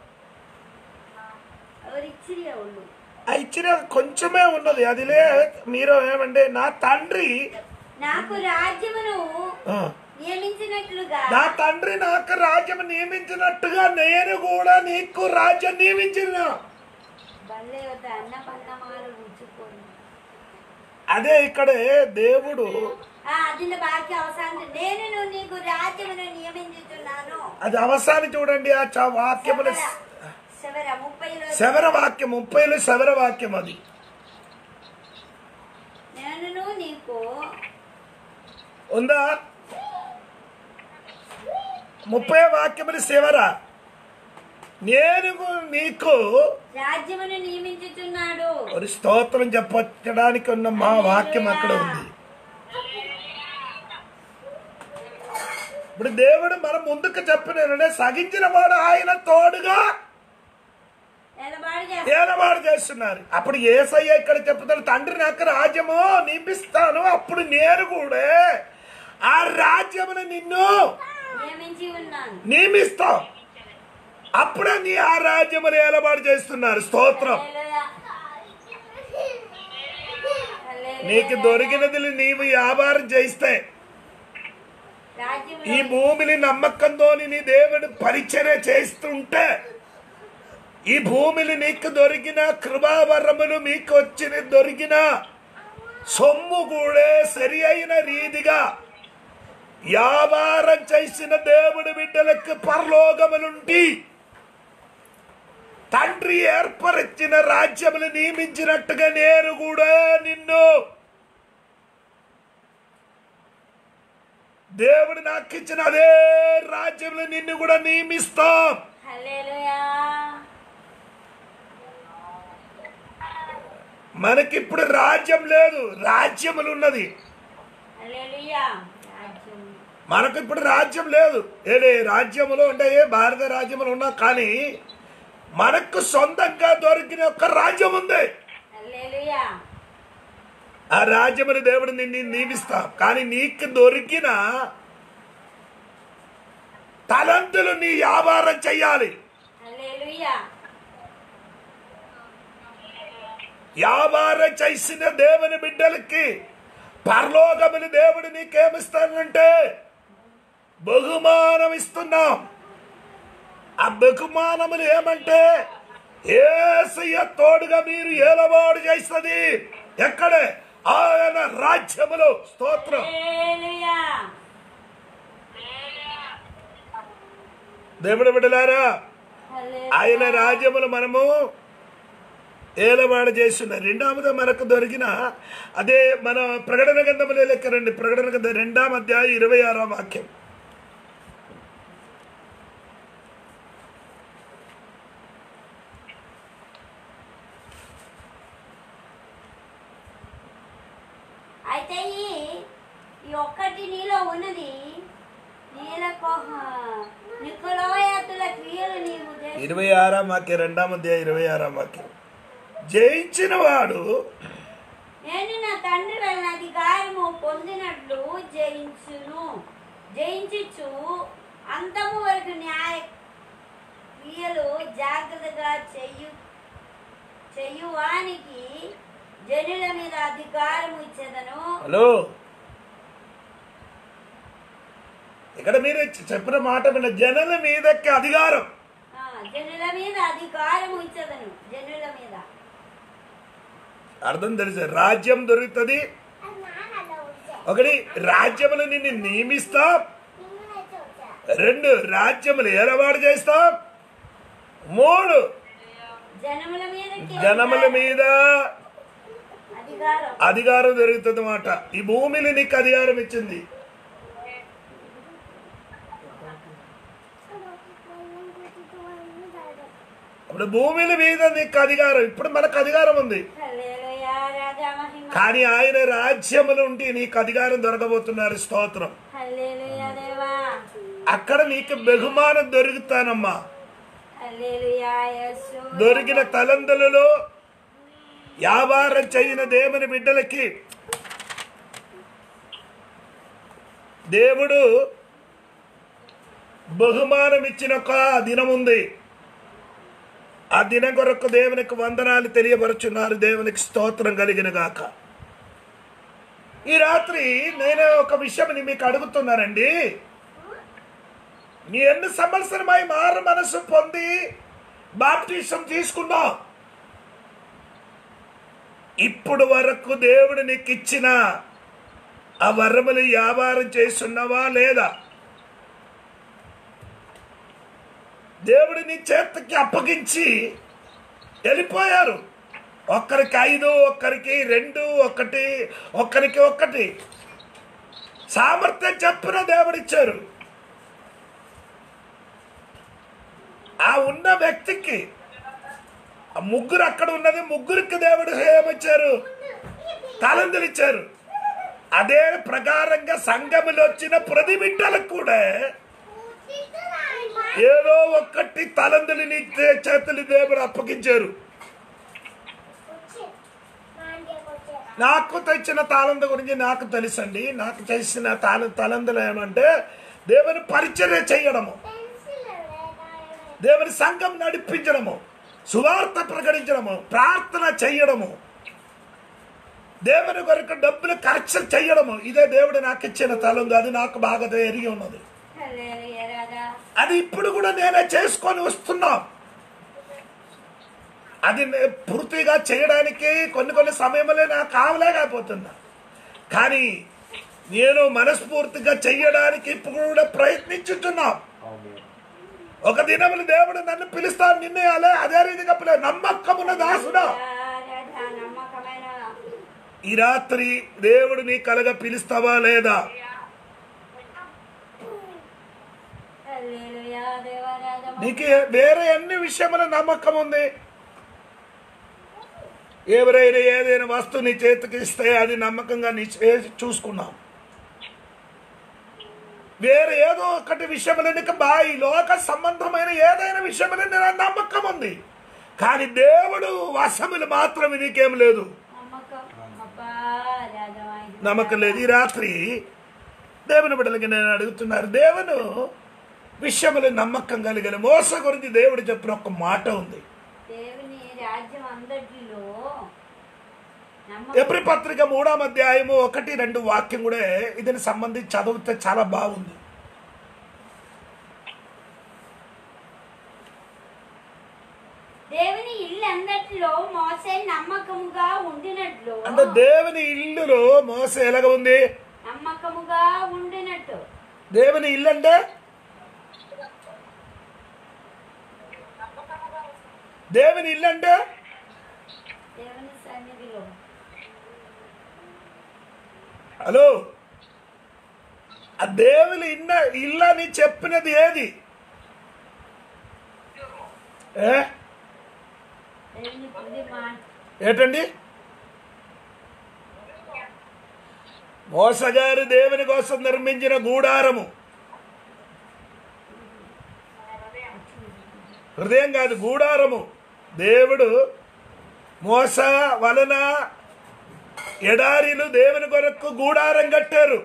ఎవరిచ్చిరి వాళ్ళు ఆ ఇచ్చిన కొంచెమే ఉన్నది అదిలే మీరు ఏమంటే నా తండ్రి నాకు రాజ్యమును ఆ, నియమించినట్లుగా నా తండ్రి నాకు రాజ్యం నియమించినట్టుగా నేను కూడా నీకు రాజ్యం నియమించిన బల్లే వద్ద అన్న పన్నమాలు రుచుకొని అదే ఇక్కడే దేవుడు ఆ అదిన బాకి అవసానం నేను నీకు రాజ్యమును నియమించుతున్నాను అది అవసానం చూడండి ఆ చ- వాక్యముల శివర ముప్పైలో శవర వాక్యం ముప్పైలో శవర వాక్యం అది నేను నీకు ఉందా ముప్పై వాక్యములు శివర నేను నీకు రాజ్యమును నియమించుచున్నాడు ఒక స్తోత్రం చెప్పడానికి ఉన్న మా వాక్యం అక్కడ ఉంది ఇప్పుడు దేవుడు మన ముందుకు చెప్పిన సగించిన వాడు ఆయన తోడుగా నిలబడి చేస్తాడు. ఏలవాడు చేస్తున్నారు అప్పుడు ఏసయ్య ఇక్కడ చెప్తాడు తండ్రి నాకు రాజ్యము నింపిస్తాను అప్పుడు నేను కూడా ఆ రాజ్యమును నిన్ను నియమించి ఉన్నాను నియమిస్తాం అప్పుడే నీ ఆ రాజ్యమును ఏలవాడు చేస్తున్నారు స్తోత్రం హల్లెలూయా. హల్లెలూయా. నీకు దొరికినది నీవు వ్యాపారం చేస్తే రాజ్యములో ఈ భూమిని నమ్మకంతో నీ దేవుడు పరిచర్య చేస్తుంటే ఈ భూమిని నీకు దొరికిన కృపావరములు మీకు వచ్చిన దొరికిన సొమ్ము కూడా సరి అయిన రీతిగా వ్యాపారం చేసిన దేవుడి బిడ్డలకు పరలోకములుంటి తండ్రి ఏర్పరిచిన రాజ్యములు నియమించినట్టుగా నేను కూడా నిన్ను దేవుడు నాకు ఇచ్చిన అదే రాజ్యంలో నిన్ను కూడా నియమిస్తాం హల్లెలూయా. మనకిప్పుడు రాజ్యం లేదు రాజ్యములు ఉన్నది హల్లెలూయా. రాజ్యం. మనకు ఇప్పుడు రాజ్యం లేదు ఏడే రాజ్యములు అంటే ఏ భారత రాజ్యములు ఉన్నా కానీ మనకు సొంతంగా దొరికిన ఒక రాజ్యం ఉంది హల్లెలూయా. ఆ రాజ్యముని దేవుడు నిన్ను నియమిస్తాం కానీ నీకు దొరికిన తలంతులు నీ వ్యాపారం చెయ్యాలి హల్లెలూయా. వ్యాపారం చేసిన దేవుని బిడ్డలకి పరలోకముని దేవుడు నీకేమిస్తానంటే బహుమానం ఇస్తున్నాం ఆ బహుమానములు ఏమంటే ఏసయ్య తోడుగా మీరు ఏలవాడు చేస్తుంది ఎక్కడే ఆయన రాజ్యములు స్తోత్రం హల్లెలూయా. దేవుడు బిడ్డలారా హల్లెలూయా. ఆయన రాజ్యములు మనము ఏలవాడ చేస్తున్న రెండవది మనకు దొరికిన అదే మన ప్రకటన గంధములే లెక్క రండి ప్రకటన గంధ రెండాం అధ్యాయం ఇరవై ఆరో వాక్యం అయితే ఈ ఈ ఒక్కటి నీలో ఉన్నది నీల నికులోయతుల క్రియలు నీవు చేసి ఇరవై ఆరాం వాక్యం రెండాం అధ్యాయం ఇరవై ఆరాం వాక్యం జయించిన వాడు నేను నా తండ్రి వలన అధికారము పొందినట్లు జయించును జయించుచు అంతము వరకు న్యాయ క్రియలు జాగ్రత్తగా చెయ్యు చెయ్యువానికి జనుల మీద అధికారం ఇచ్చేదను హలో ఇక్కడ మీరు చెప్పిన మాట విన్న జనుల మీదకి అధికారం ఆ, జనుల మీద అధికారం ఇచ్చేదను జనుల మీద అర్థం తెలుసు రాజ్యం దొరుకుతుంది ఒకటి రాజ్యములు నిన్ను నియమిస్తాం రెండు రాజ్యములు ఏలవాడు చేస్తాం మూడు జనముల మీద జనముల మీద అధికారం అధికారం దొరుకుతుంది అన్నమాట ఈ భూమిని నీకు అధికారం ఇచ్చింది ఇప్పుడు భూమిల మీద నీకు అధికారం ఇప్పుడు మనకు అధికారం ఉంది హల్లెలూయా రాజా మహిమ కానీ ఆయన రాజ్యములు ఉండి నీకు అధికారం దొరకబోతున్నారు స్తోత్రం హల్లెలూయా దేవా అక్కడ నీకు బహుమానం దొరుకుతానమ్మా హల్లెలూయా యేసు దొరికిన తలంతులలో వ్యాపారం చేయన దేవుని బిడ్డలకి దేవుడు బహుమానం ఇచ్చిన ఒక దినం ఉంది ఆ దినం కొరకు దేవునికి వందనాలు తెలియపరుచున్నారు దేవునికి స్తోత్రం కలిగిన గాక ఈ రాత్రి నేను ఒక విషయం మీకు అడుగుతున్నానండి నీ ఎన్ని సంవత్సరమై మారు మనసు పొంది బాప్టిజం తీసుకున్నావు ఇప్పుడు వరకు దేవుడు నీకు ఇచ్చిన ఆ వరములు వ్యాపారం చేస్తున్నావా లేదా దేవుడు నీ చేతికి అప్పగించి వెళ్ళిపోయారు ఒక్కరికి ఐదు ఒక్కరికి రెండు ఒకటి ఒక్కరికి ఒక్కటి సామర్థ్యం చెప్పిన దేవుడిచ్చారు ఆ ఉన్న వ్యక్తికి ఆ ముగ్గురు అక్కడ ఉన్నది ముగ్గురికి దేవుడు ఏమిచ్చారు తలందులు ఇచ్చారు అదే ప్రకారంగా సంఘములో వచ్చిన ప్రతి బిడ్డలకు కూడా ఏదో ఒక్కటి తలందులు నీ చే- చేతులు దేవుడు అప్పగించారు నాకు తెచ్చిన తాళంద గురించి నాకు తెలుసండి నాకు చేసిన తాళ తలందులు ఏమంటే దేవుని పరిచర్య చేయడము దేవుని సంఘం నడిపించడము సువార్త ప్రకటించడము ప్రార్థన చేయడము దేవుని కొరకు డబ్బులు ఖర్చు చేయడము ఇదే దేవుడు నాకు ఇచ్చిన తలందు అది నాకు బాగా ఎరిగి ఉన్నది హల్లెలూయా రాజా అది ఇప్పుడు కూడా నేనే చేసుకొని వస్తున్నాం అది నే- పూర్తిగా చేయడానికి కొన్ని కొన్ని సమయంలో నాకు కావలేకపోతున్నా కానీ నేను మనస్ఫూర్తిగా చెయ్యడానికి ఇప్పుడు కూడా ప్రయత్నించుతున్నాం అవును ఒక దినములు దేవుడు నన్ను పిలుస్తాను నిన్నే అలే అదే రీతిగా పిల్ల నమ్మకమున్న దాసుడా రాజా నమ్మకమైన ఈ రాత్రి దేవుడు నీ కలగ పిలుస్తావా లేదా హల్లెలూయా దేవా రాజా నీకు వేరే ఎన్ని విషయముల నమ్మకం ఉంది ఎవరైనా ఏదైనా వస్తువు నీ చేతికి ఇస్తే అది నమ్మకంగా నీ చే- చూసుకున్నాం వేరే ఏదో ఒకటి విషయంలో నీకు బాయి లోక సంబంధమైన ఏదైనా విషయంలో నేను నమ్మకం ఉంది కానీ దేవుడు వశములు మాత్రం నీకేం లేదు నమ్మకం అబ్బా రాజా నమ్మకం లేదు ఈ రాత్రి దేవుని బిడ్డలకి నేను అడుగుతున్నారు దేవుడు విషయములు నమ్మకం కలిగిన మోస గురించి దేవుడు చెప్పిన ఒక మాట ఉంది దేవుని రాజ్యం అందరిలో నమ్మకం ఎప్రి పత్రిక మూడవ అధ్యాయము ఒకటి రెండు వాక్యం కూడా దీనికి సంబంధించి చదివితే చాలా బాగుంది దేవుని ఇల్లు అందరిలో మోసే నమ్మకముగా ఉండినట్లు అంటే దేవుని ఇల్లులో మోస ఎలాగ ఉంది నమ్మకముగా ఉండినట్టు దేవుని ఇల్లు అంటే దేవుని ఇల్లు అంటే దేవుని సన్నిధిలో హలో ఆ దేవుని ఇన్న ఇల్లు అని చెప్పినది ఏది ఏ దేవుని బుద్ధి మాట ఏంటండి మోసగారు దేవుని కోసం నిర్మించిన గూడారము హృదయం కాదు గూడారము దేవుడు మోస వలన ఎడారిలు దేవుని కొరకు గూడారం కట్టారు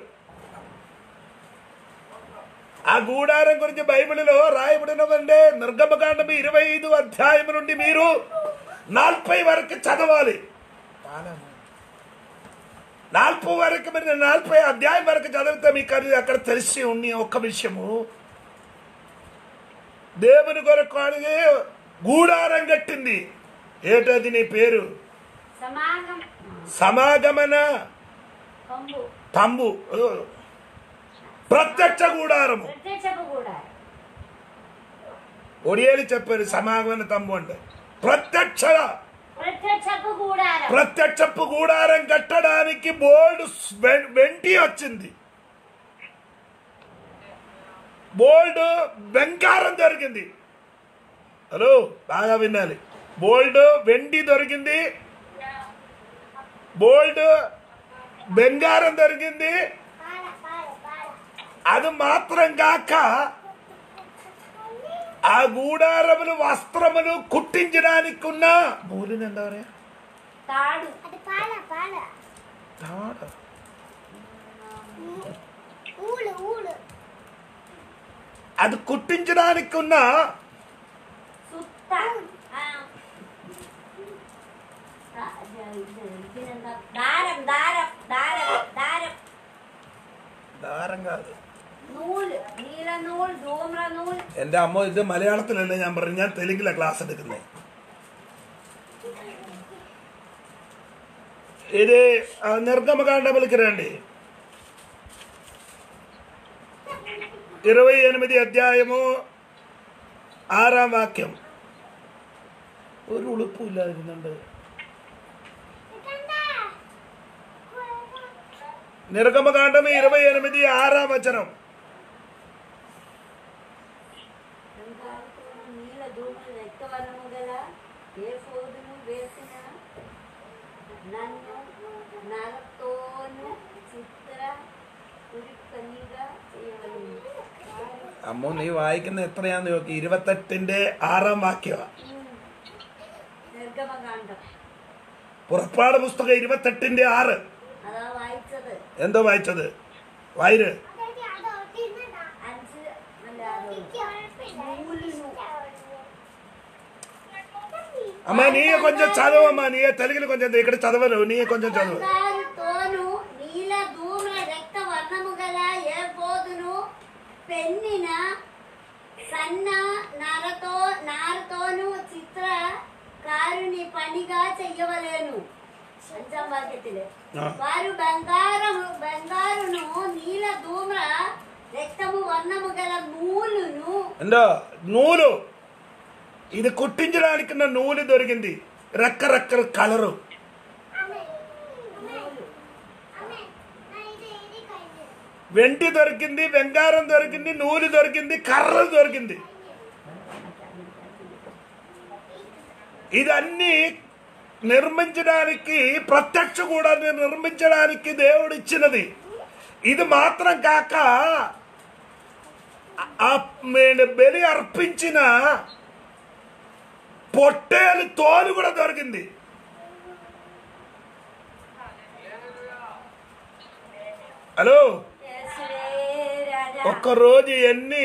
ఆ గూడారం గురించి బైబిల్లో రాయబడినవంటే నిర్గమకాండం ఇరవై ఐదు అధ్యాయం నుండి మీరు నలభై వరకు చదవాలి నలభై వరకు మీరు నలభై అధ్యాయం వరకు చదివితే మీకు అది అక్కడ తెలిసి ఉంది ఒక్క విషయము దేవుని కొరకు అడిగి గూడారం కట్టింది ఏటది నీ పేరు సమాగం సమాగమన కంబు తంబు ఓ. ప్రత్యక్ష గూడారము ప్రత్యక్షపు కూడా ఒడియాలు చెప్పారు సమాగమన తంబు అంటే ప్రత్యక్ష ప్రత్యక్షపు కూడారం ప్రత్యక్షపు గూడారం కట్టడానికి బోల్డ్ వె- వెంటి వచ్చింది బోల్డ్ బెంగారం దొరికింది హలో బాగా వినాలి బోల్డ్ వెండి దొరికింది బోల్డ్ బెంగారం దొరికింది అది మాత్రం కాక ఆ గూడారములు వస్త్రములు కుట్టించడానికి ఉన్న మూలిని ఎందవరే తాడు అది పాల పాల తాడ ఊలు ఊలు అది కుట్టించడానికి ఉన్న సుత్త ఆ. దా- ఇది- ఇదేందా? దారం దారం దారం దారం ദാരം കാത് നൂല് നീല നൂൽ ധൂമ്ര നൂൽ എൻ്റെ അമ്മ ഇത് മലയാളത്തിലല്ല ഞാൻ പറഞ്ഞു ഞാൻ തെലുങ്കിലാണ് ക്ലാസ് എടുക്കുന്നത് ఇది ఆ, నిర్గమకాండములకి రండి ఇరవై ఎనిమిది అధ్యాయము ఆరాం వాక్యం ഒരു ഉളുപ്പില്ലായിരുന്നുണ്ട് నిర్గమకాండం ఇరవై ఎనిమిది ఆరాం వచనం బంగారపు నీల ధూములు రెక్కవరము గల ఏ ఫోదును వేసిన నన్ను నరతోను చిత్ర కురికనిగా చేయవలను അമ്മോ നീ വായിക്കുന്ന എത്രയാന്ന് നോക്കി ഇരുപത്തെട്ടിന്റെ ആറാം വാക്യമാ നിർഗമകാന്ഡം പുറപ്പാട് പുസ്തകം ഇരുപത്തെട്ടിന്റെ ആറ് അതാ വായിച്ചത് എന്തോ വായിച്ചത് വായിര് അഞ്ച് അല്ലാതെ നൂലിനു అమ్మా నీ కొంచెం చదవమ్మా నీ తెలుగులో కొంచెం ఇక్కడ చదవను నీ కొంచెం చదువు బంగారుతోను నీల ధూమ్ర రక్త వర్ణము గల ఏ పోదును పెన్నిన సన్న నారతో నారతోను చిత్ర కారుని పనిగా చెయ్యవలేను అഞ്ചാം വാക്യത്തില് ആ. వారు బంగారము బంగారును నీల ధూమ్ర రక్తము వర్ణము గల నూలును എന്താ నూలు ఇది కుట్టించడానికి నా నూలు దొరికింది రకరకాల కలరు వెండి దొరికింది వెంగారం దొరికింది నూలు దొరికింది కర్రలు దొరికింది ఇదన్నీ నిర్మించడానికి ప్రత్యక్ష కూడా నిర్మించడానికి దేవుడు ఇచ్చినది ఇది మాత్రం కాక ఆ నేను బలి అర్పించిన పొట్టేలు తోలు కూడా దొరికింది హలో యేసువే రాజా ఒక్కరోజు ఎన్ని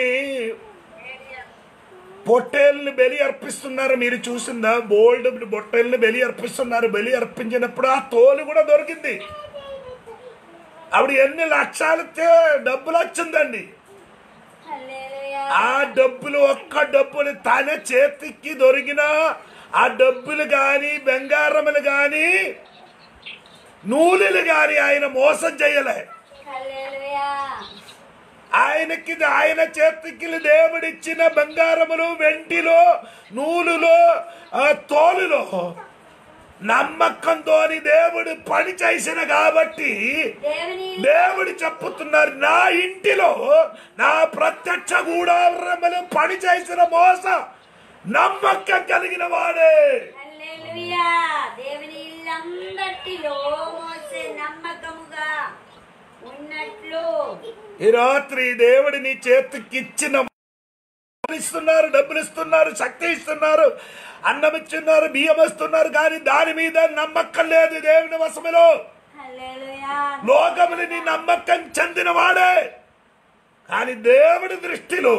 పొట్టేల్ని బలి అర్పిస్తున్నారు మీరు చూసిందా బోల్డ్ పొట్టేల్ని బలి అర్పిస్తున్నారు బలి అర్పించినప్పుడు ఆ తోలు కూడా దొరికింది ఆవిడ ఎన్ని లక్షలతో డబ్బులు వచ్చిందండి హల్లెలూయా ఆ డబ్బులు ఒక్క డబ్బులు తన చేతికి దొరికిన ఆ డబ్బులు గాని బంగారములు గాని నూలులు గాని ఆయన మోసం చేయలే హల్లెలూయా ఆయనకి ఆయన చేతికి దేవుడిచ్చిన బంగారములు వెండిలో నూలులో ఆ తోలులో నమ్మకంతోని దేవుడు పని చేసిన కాబట్టి దేవుని దేవుడు చెప్పుతున్నారు నా ఇంటిలో నా ప్రత్యక్ష గూడారములు పని చేసిన మోస నమ్మకం కలిగిన వాడే హల్లెలూయా దేవుని ఇల్లందటిలో మోసే నమ్మకముగా ఉన్నట్లు ఈ రాత్రి దేవుడి నీ చేతికి ఇచ్చిన ఇస్తున్నారు డబ్బులు ఇస్తున్నారు శక్తి ఇస్తున్నారు అన్నం ఇస్తున్నారు బియ్యం ఇస్తున్నారు కానీ దాని మీద నమ్మకం లేదు దేవుని వశములో హల్లెలూయా లోకములు నీ నమ్మకం చెందిన వాడే కానీ దేవుడి దృష్టిలో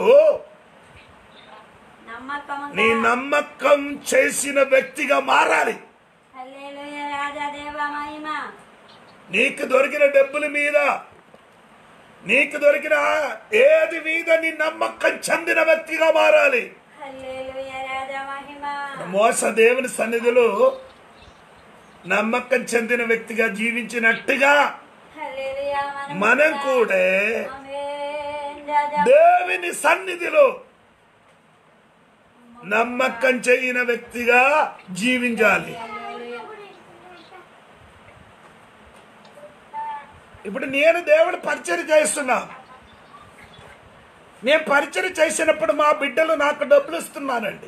నమ్మకముగా నీ నమ్మకం చేసిన వ్యక్తిగా మారాలి హల్లెలూయా రాజా దేవ మహిమ నీకు దొరికిన డబ్బుల మీద నీకు దొరికిన ఏది మీద నీ నమ్మకం చెందిన వ్యక్తిగా మారాలి హల్లెలూయా రాజా మహిమ మోస దేవుని సన్నిధిలో నమ్మకం చెందిన వ్యక్తిగా జీవించినట్టుగా హల్లెలూయా మనం కూడా ఆమేన్ రాజా దేవుని సన్నిధిలో నమ్మకం చేయని వ్యక్తిగా జీవించాలి హల్లెలూయా ఇప్పుడు నేను దేవుడు పరిచయం చేస్తున్నా నేను పరిచయం చేసినప్పుడు మా బిడ్డలు నాకు డబ్బులు ఇస్తున్నానండి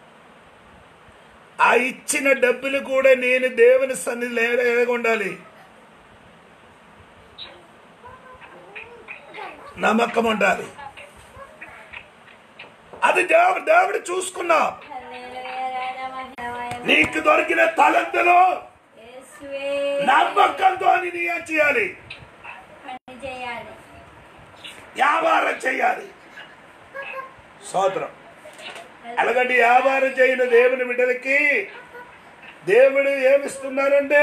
ఆ ఇచ్చిన డబ్బులు కూడా నేను దేవుని సన్నిధిలో ఎలాగ ఉండాలి నమ్మకం ఉండాలి అది దేవుడు దేవుడు చూసుకున్నా హల్లెలూయా రాజా మహిమ నీకు దొరికిన తలంతులో యేసువే నమ్మకంతో నీ ఏం చేయాలి పని చేయాలి వ్యాపారం చేయాలి సోదరం అలాగంటే వ్యాపారం చేయని దేవుని బిడ్డలకి దేవుడు ఏమిస్తున్నారంటే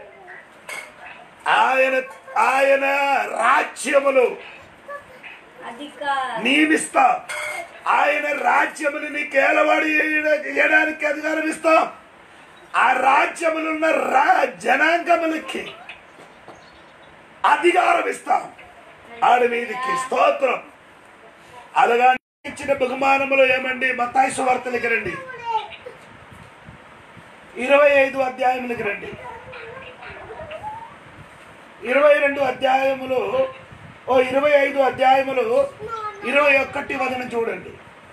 ఆయన ఆయన రాజ్యములు అధికారం నీవిస్తాం ఆయన రాజ్యములు నీకు ఏలవాడి చేయడానికి అధికారం ఇస్తాం ఆ రాజ్యములున్న రా జనాంగములకి అధికారం ఇస్తాం ఆడి మీదకి స్తోత్రం అలాగా ఇచ్చిన బహుమానములు ఏమండి మత్తాయి సువార్తలకి రండి ఇరవై ఐదు అధ్యాయములకి రండి ఇరవై రెండు అధ్యాయములు ఓ ఇరవై ఐదు అధ్యాయములు ఇరవై ఒక్కటి వదన చూడండి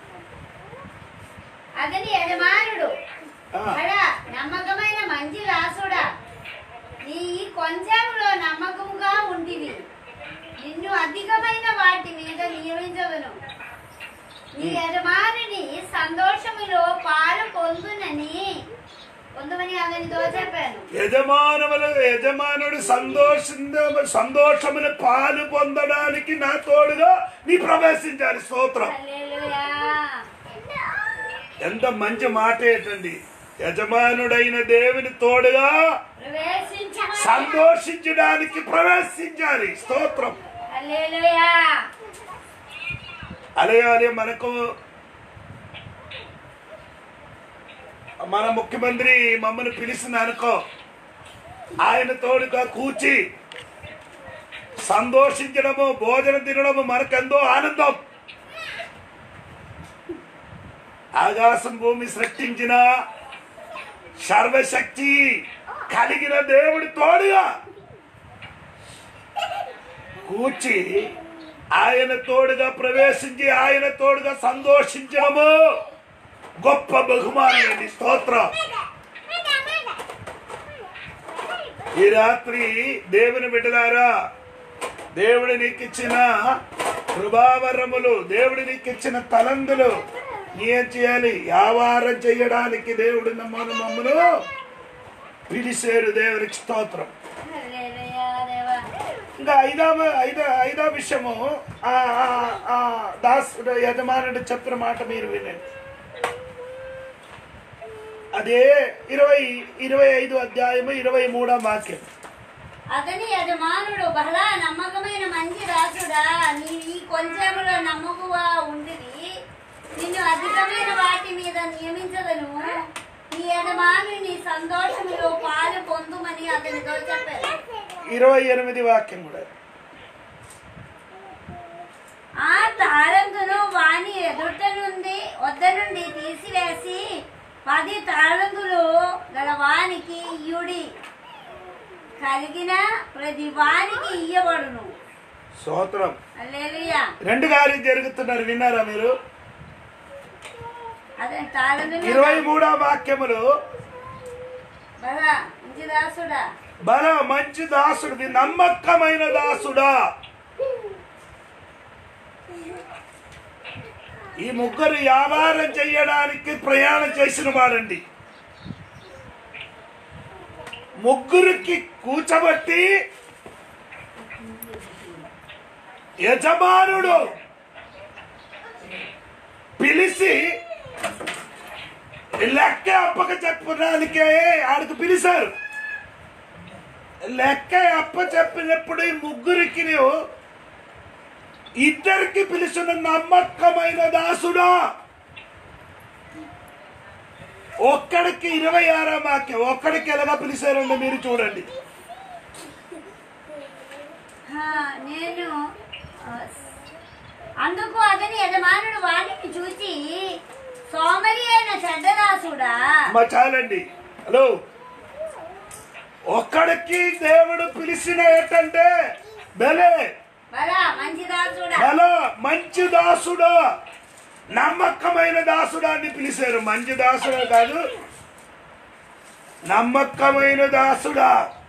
అతని యజమానుడు ఆ, అడా నమ్మకమైన మంచి రాసుడా నీ ఈ కొంచెంలో నమ్మకముగా ఉంటివి నిన్ను అధికమైన వాటి మీద నియమించవను నీ యజమానుని సంతోషములో పాలు పొందునని పొందుమని అతనితో చెప్పాను యజమానములు యజమానుడు సంతోషింద సంతోషమును పాలు పొందడానికి నా తోడుగా నీ ప్రవేశించాలి స్తోత్రం హల్లెలూయా. ఎంత మంచి మాట ఏంటండి యజమానుడైన దేవుని తోడుగా ప్రవేశించమని సంతోషించడానికి ప్రవేశించాలి స్తోత్రం హల్లెలూయా. అలాగే మనకు మన ముఖ్యమంత్రి మమ్మల్ని పిలిచిన అనుకో ఆయన తోడుగా కూర్చి సంతోషించడము భోజనం తినడము మనకెంతో ఆనందం ఆకాశం భూమి సృష్టించిన సర్వశక్తి కలిగిన దేవుడి తోడుగా కూర్చి ఆయన తోడుగా ప్రవేశించి ఆయన తోడుగా సంతోషించడము గొప్ప బహుమానం అండి స్తోత్రం ఈ రాత్రి దేవుని బిడ్డలారా దేవుడు నీకిచ్చిన కృపావరములు దేవుడు నీకిచ్చిన తలందులు నీ ఏం చేయాలి వ్యాపారం చేయడానికి దేవుడు నమ్మను మమ్మను పిలిచేరు దేవునికి స్తోత్రం హల్లెలూయా దేవా. ఇంకా ఐదవ ఐదో ఐదో విషయము ఆ ఆ- ఆ దాసుడు యజమానుడు చెప్పిన మాట మీరు వినండి అదే ఇరవై ఇరవై ఐదు అధ్యాయము ఇరవై మూడో వాక్యం అతని యజమానుడు బహళా నమ్మకమైన మంచి రాసుడా నీ ఈ కొంచెములో నమ్మకుగా ఉండివి నిన్ను అధికమైన వాటి మీద నియమించదను నీ యజమానుని సంతోషములో పాలు పొందుమని అతనితో చెప్పారు ఇరవై ఎనిమిది వాక్యం కూడా ఆ తాళంతును వాని ఎదుట నుండి వద్ద నుండి తీసివేసి పది తాళంతులు గల వానికి ఇయుడి కలిగిన ప్రతి వానికి ఇయ్యబడును స్తోత్రం అల్లేలుయా రెండు కార్యం జరుగుతున్నారు విన్నారా మీరు అదే తాళంతులు ఇరవై మూడో వాక్యములు బలా మంచి దాసుడా బల మంచి దాసుడిది నమ్మకమైన దాసుడా ఈ ముగ్గురు వ్యాపారం చేయడానికి ప్రయాణం చేసిన వాడండి ముగ్గురికి కూర్చబట్టి యజమానుడు పిలిచి లెక్క అప్పక చెప్పడానికే ఆడికి పిలిచారు లెక్క అప్ప చెప్పినప్పుడు ఈ ముగ్గురికి నీవు ఇద్దరికి పిలిచిన నమ్మకమైన దాసుడా ఒక్కడికి ఇరవై ఆరో వాక్యం ఒక్కడికి ఎలాగా పిలిచారండి మీరు చూడండి ఆ, నేను ఆ, అందుకు అతని యజమానుడు వాడిని చూసి సోమరి అయిన చెడ్డదాసుడా మా చాలండి హలో ఒక్కడికి దేవుడు పిలిచిన ఏంటంటే బలే బలా మంచి దాసుడా బల మంచి దాసుడా నమ్మకమైన దాసుడా అని పిలిచారు మంచి దాసుడా కాదు నమ్మకమైన దాసుడా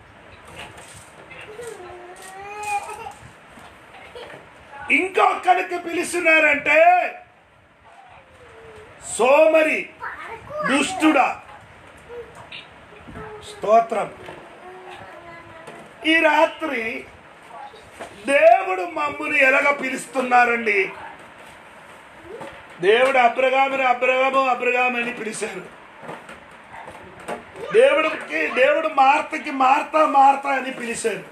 ఇంకొకరికి పిలుస్తున్నారంటే సోమరి దుష్టుడా స్తోత్రం ఈ రాత్రి దేవుడు మమ్ముని ఎలాగ పిలుస్తున్నారండి దేవుడు అబ్రగాముని అబ్రగాము అబ్రగాము అని పిలిచారు దేవుడికి దేవుడు మార్తకి మార్తా మార్తా అని పిలిచారు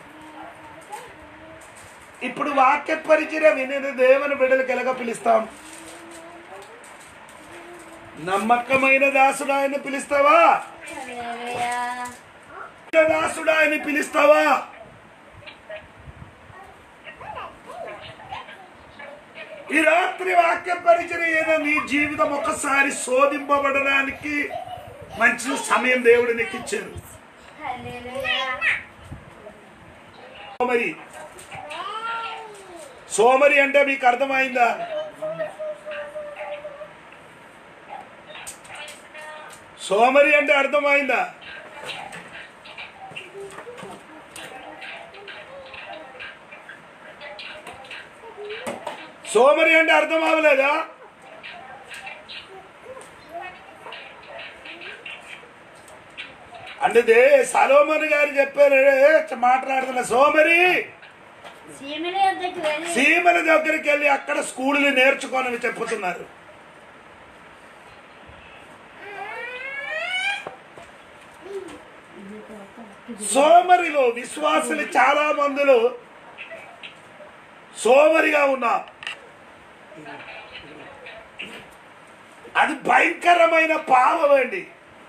ఇప్పుడు వాక్య పరిచయం వినేది దేవుని బిడ్డలకు ఎలాగ పిలుస్తాం నమ్మకమైన దాసుడు ఆయన పిలుస్తావా హల్లెలూయా. దాసుడా అని పిలుస్తావా ఈ రాత్రి వాక్య పరిచయం ఏదో నీ జీవితం ఒకసారి శోధింపబడడానికి మంచి సమయం దేవుడు నీకు ఇచ్చారు హల్లెలూయా. సోమరి సోమరి అంటే మీకు అర్థమైందా సోమరి అంటే అర్థమైందా సోమరి అంటే అర్థం అవ్వలేదా అంటే సలోమన్ గారు చెప్పారు మాట్లాడుతున్న సోమరి సీమల యొద్దకు వెళ్ళి సీమల దగ్గరికి వెళ్ళి అక్కడ స్కూళ్ళు నేర్చుకోనని చెప్పుతున్నారు సోమరిలో విశ్వాసులు చాలా మందులు సోమరిగా ఉన్నారు అది భయంకరమైన పాపం అండి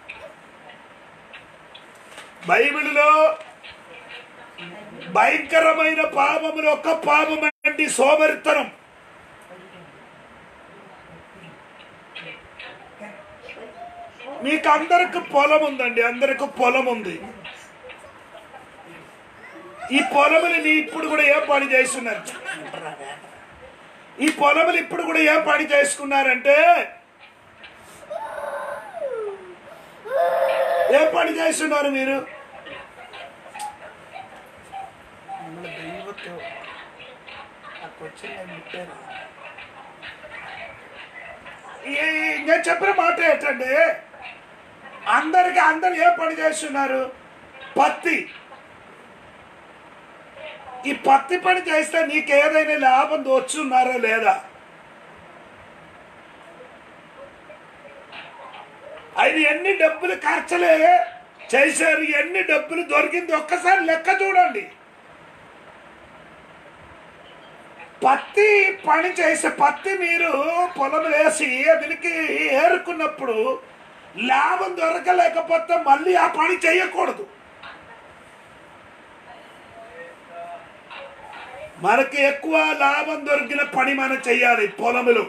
బైబిల్లో భయంకరమైన పాపములు ఒక్క పాపం అండి సోమరితనం మీకు అందరికి పొలం ఉందండి అందరికి పొలం ఉంది ఈ పొలములు నీ ఇప్పుడు కూడా ఏ పని చేస్తున్నారు ఈ పొలములు ఇప్పుడు కూడా ఏ పని చేసుకున్నారంటే ఏ పని చేస్తున్నారు మీరు మిమ్మల్ని దైవతో ఆ క్వశ్చన్ నేను ముట్టాను. ఈ- నేను చెప్పిన మాట ఏంటండి అందరికి అందరు ఏ పని చేస్తున్నారు పత్తి ఈ పత్తి పని చేస్తే నీకు ఏదైనా లాభం దోచున్నారా లేదా ఆయన ఎన్ని డబ్బులు ఖర్చులే చేశారు ఎన్ని డబ్బులు దొరికింది ఒక్కసారి లెక్క చూడండి పత్తి పని చేసే పత్తి మీరు పొలం వేసి దీనికి ఏరుకున్నప్పుడు లాభం దొరకలేకపోతే మళ్ళీ ఆ పని చేయకూడదు మనకి ఎక్కువ లాభం దొరికిన పని మనం చేయాలి పొలములు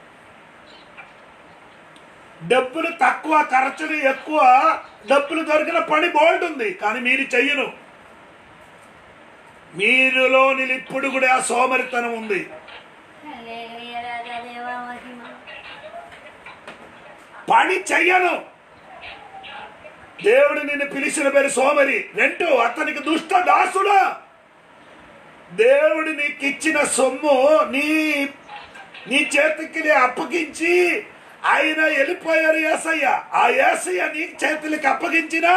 డబ్బులు తక్కువ ఖర్చులు ఎక్కువ డబ్బులు దొరికిన పని బోల్డ్ ఉంది కానీ మీరు చెయ్యను మీరులో ఇప్పుడు కూడా ఆ సోమరితనం ఉంది హల్లెలూయా రాజా దేవా మహిమ పని చెయ్యను దేవుడు నిన్ను పిలిచిన పేరు సోమరి రెండు అతనికి దుష్ట దాసుడా దేవుడు నీకు ఇచ్చిన సొమ్ము నీ నీ చేతికి అప్పగించి ఆయన వెళ్ళిపోయారు ఏసయ్య ఆ ఏసయ్య నీ చేతులకి అప్పగించినా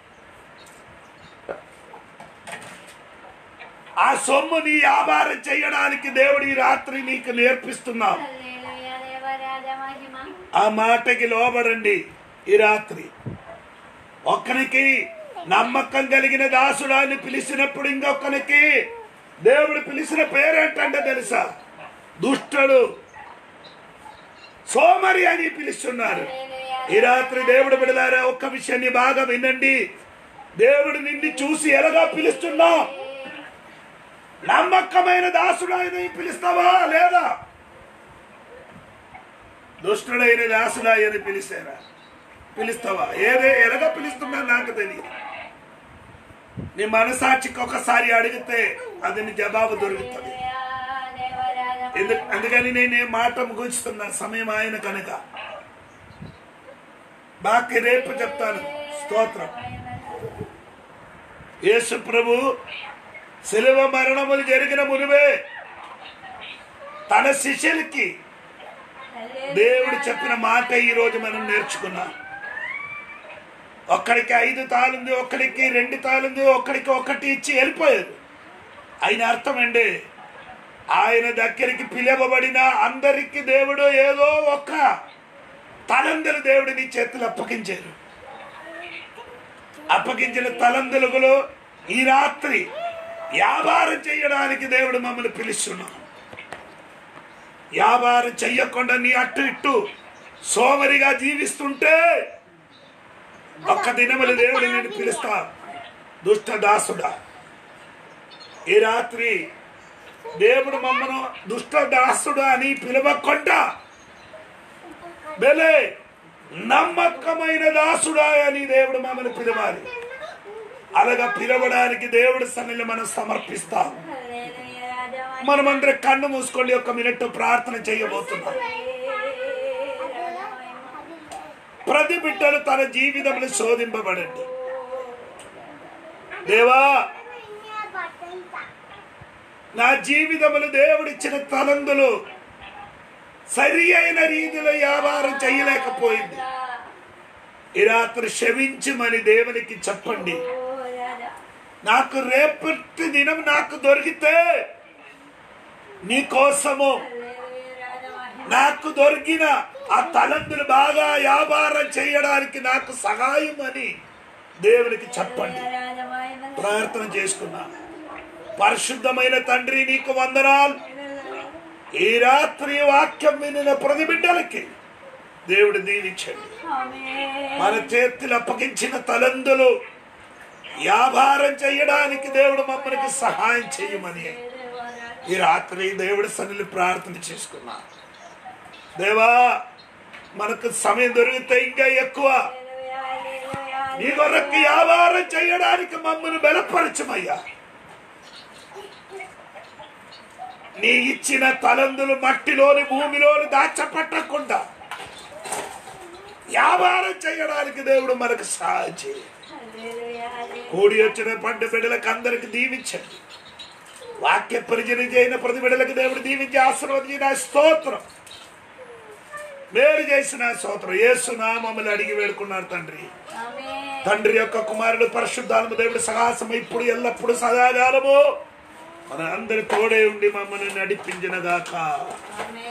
ఆ సొమ్ము నీ వ్యాపారం చేయడానికి దేవుడు ఈ రాత్రి నీకు నేర్పిస్తున్నా హల్లెలూయా దేవా రాజా మహిమ ఆ మాటకి లోబడండి ఈ రాత్రి ఒక్కనికి నమ్మకం కలిగిన దాసుడాన్ని పిలిచినప్పుడు ఇంకొకనికి దేవుడు పిలిచిన పేరేంటంటే తెలుసా దుష్టుడు సోమరి అని పిలుస్తున్నారు హల్లెలూయా ఈ రాత్రి దేవుడు బిడలారా ఒక్క విషయాన్ని బాగా వినండి దేవుడు నిన్ను చూసి ఎలాగా పిలుస్తున్నా నమ్మకమైన దాసుడాయని పిలుస్తావా లేదా దుష్టుడైన దాసుడాయని పిలిచారా పిలుస్తావా ఏదే ఎలాగా పిలుస్తున్నా నాకు తెలియదు నీ మనసాక్షికి ఒకసారి అడిగితే అది నీ జవాబు దొరుకుతుంది హల్లెలూయా దేవా రాజా ఎందు- అందుకని నేను ఈ మాట ముగుస్తున్నా సమయం ఆయన కనుక బాకి రేపు చెప్తాను స్తోత్రం యేసు ప్రభు శిలువ మరణములు జరిగిన మునివే తన శిష్యులకి దేవుడు చెప్పిన మాట ఈ రోజు మనం నేర్చుకున్నాం ఒక్కడికి ఐదు తాలుంది ఒక్కడికి రెండు తాలుంది ఒక్కడికి ఒకటి ఇచ్చి వెళ్ళిపోయారు ఆయన అర్థం అండి ఆయన దగ్గరికి పిలవబడిన అందరికి దేవుడు ఏదో ఒక్క తలందరు దేవుడు నీ చేతులు అప్పగించారు అప్పగించిన తలందలుగులు ఈ రాత్రి వ్యాపారం చేయడానికి దేవుడు మమ్మల్ని పిలుస్తున్నాం వ్యాపారం చెయ్యకుండా నీ అట్టు ఇట్టు సోమరిగా జీవిస్తుంటే ఒక్క దినములు దేవుడు నేను పిలుస్తా దుష్ట దాసుడా ఈ రాత్రి దేవుడు మమ్మను దుష్ట దాసుడు అని పిలవకుండా బెలే నమ్మకమైన దాసుడా అని దేవుడు మమ్మల్ని పిలవాలి అలాగా పిలవడానికి దేవుడి సన్నిధిలో మనం సమర్పిస్తాం మనమందరం కన్ను మూసుకోండి ఒక మినిట్ ప్రార్థన చేయబోతున్నాం ప్రతి బిడ్డలు తన జీవితంలో శోధింపబడండి దేవా నా జీవితములు దేవుడిచ్చిన తలందులు సరి అయిన రీతిలో వ్యాపారం చేయలేకపోయింది ఈ రాత్రి క్షమించమని దేవునికి చెప్పండి నాకు రేపటి దినం నాకు దొరికితే నీ కోసము నాకు దొరికిన ఆ తలంతులు బాగా వ్యాపారం చేయడానికి నాకు సహాయం అని దేవునికి చెప్పండి ప్రార్థన చేసుకున్నాను పరిశుద్ధమైన తండ్రి నీకు వందనాలు ఈ రాత్రి వాక్యం వినిన ప్రతి బిడ్డలకి దేవుడు దీవించండి మన చేతులు అప్పగించిన తలందులు వ్యాపారం చేయడానికి దేవుడు మమ్మల్ని సహాయం చేయమని ఈ రాత్రి దేవుడి సన్నిధి ప్రార్థన చేసుకున్నా దేవా మనకు సమయం దొరికితే ఇంకా ఎక్కువ నీ కొరకు వ్యాపారం చేయడానికి మమ్మల్ని బలపరచమయ్యా నీ ఇచ్చిన తలందులు మట్టిలోని భూమిలోని దాచపట్టకుండా వ్యాపారం చేయడానికి దేవుడు మనకు సహాయం చేయాలి కూడి వచ్చిన పండు బిడ్డలకు అందరికి దీవించండి వాక్య పరిచయం చేయన ప్రతి బిడ్డలకు దేవుడు దీవించి ఆశీర్వదించిన స్తోత్రం మేలు చేసిన స్తోత్రం ఏసునామములు అడిగి వేడుకున్నారు తండ్రి తండ్రి యొక్క కుమారుడు పరిశుద్ధాలము దేవుడు సహాసం ఇప్పుడు ఎల్లప్పుడు సదాకాలము మన అందరి తోడే ఉండి మమ్మల్ని నడిపించిన గాక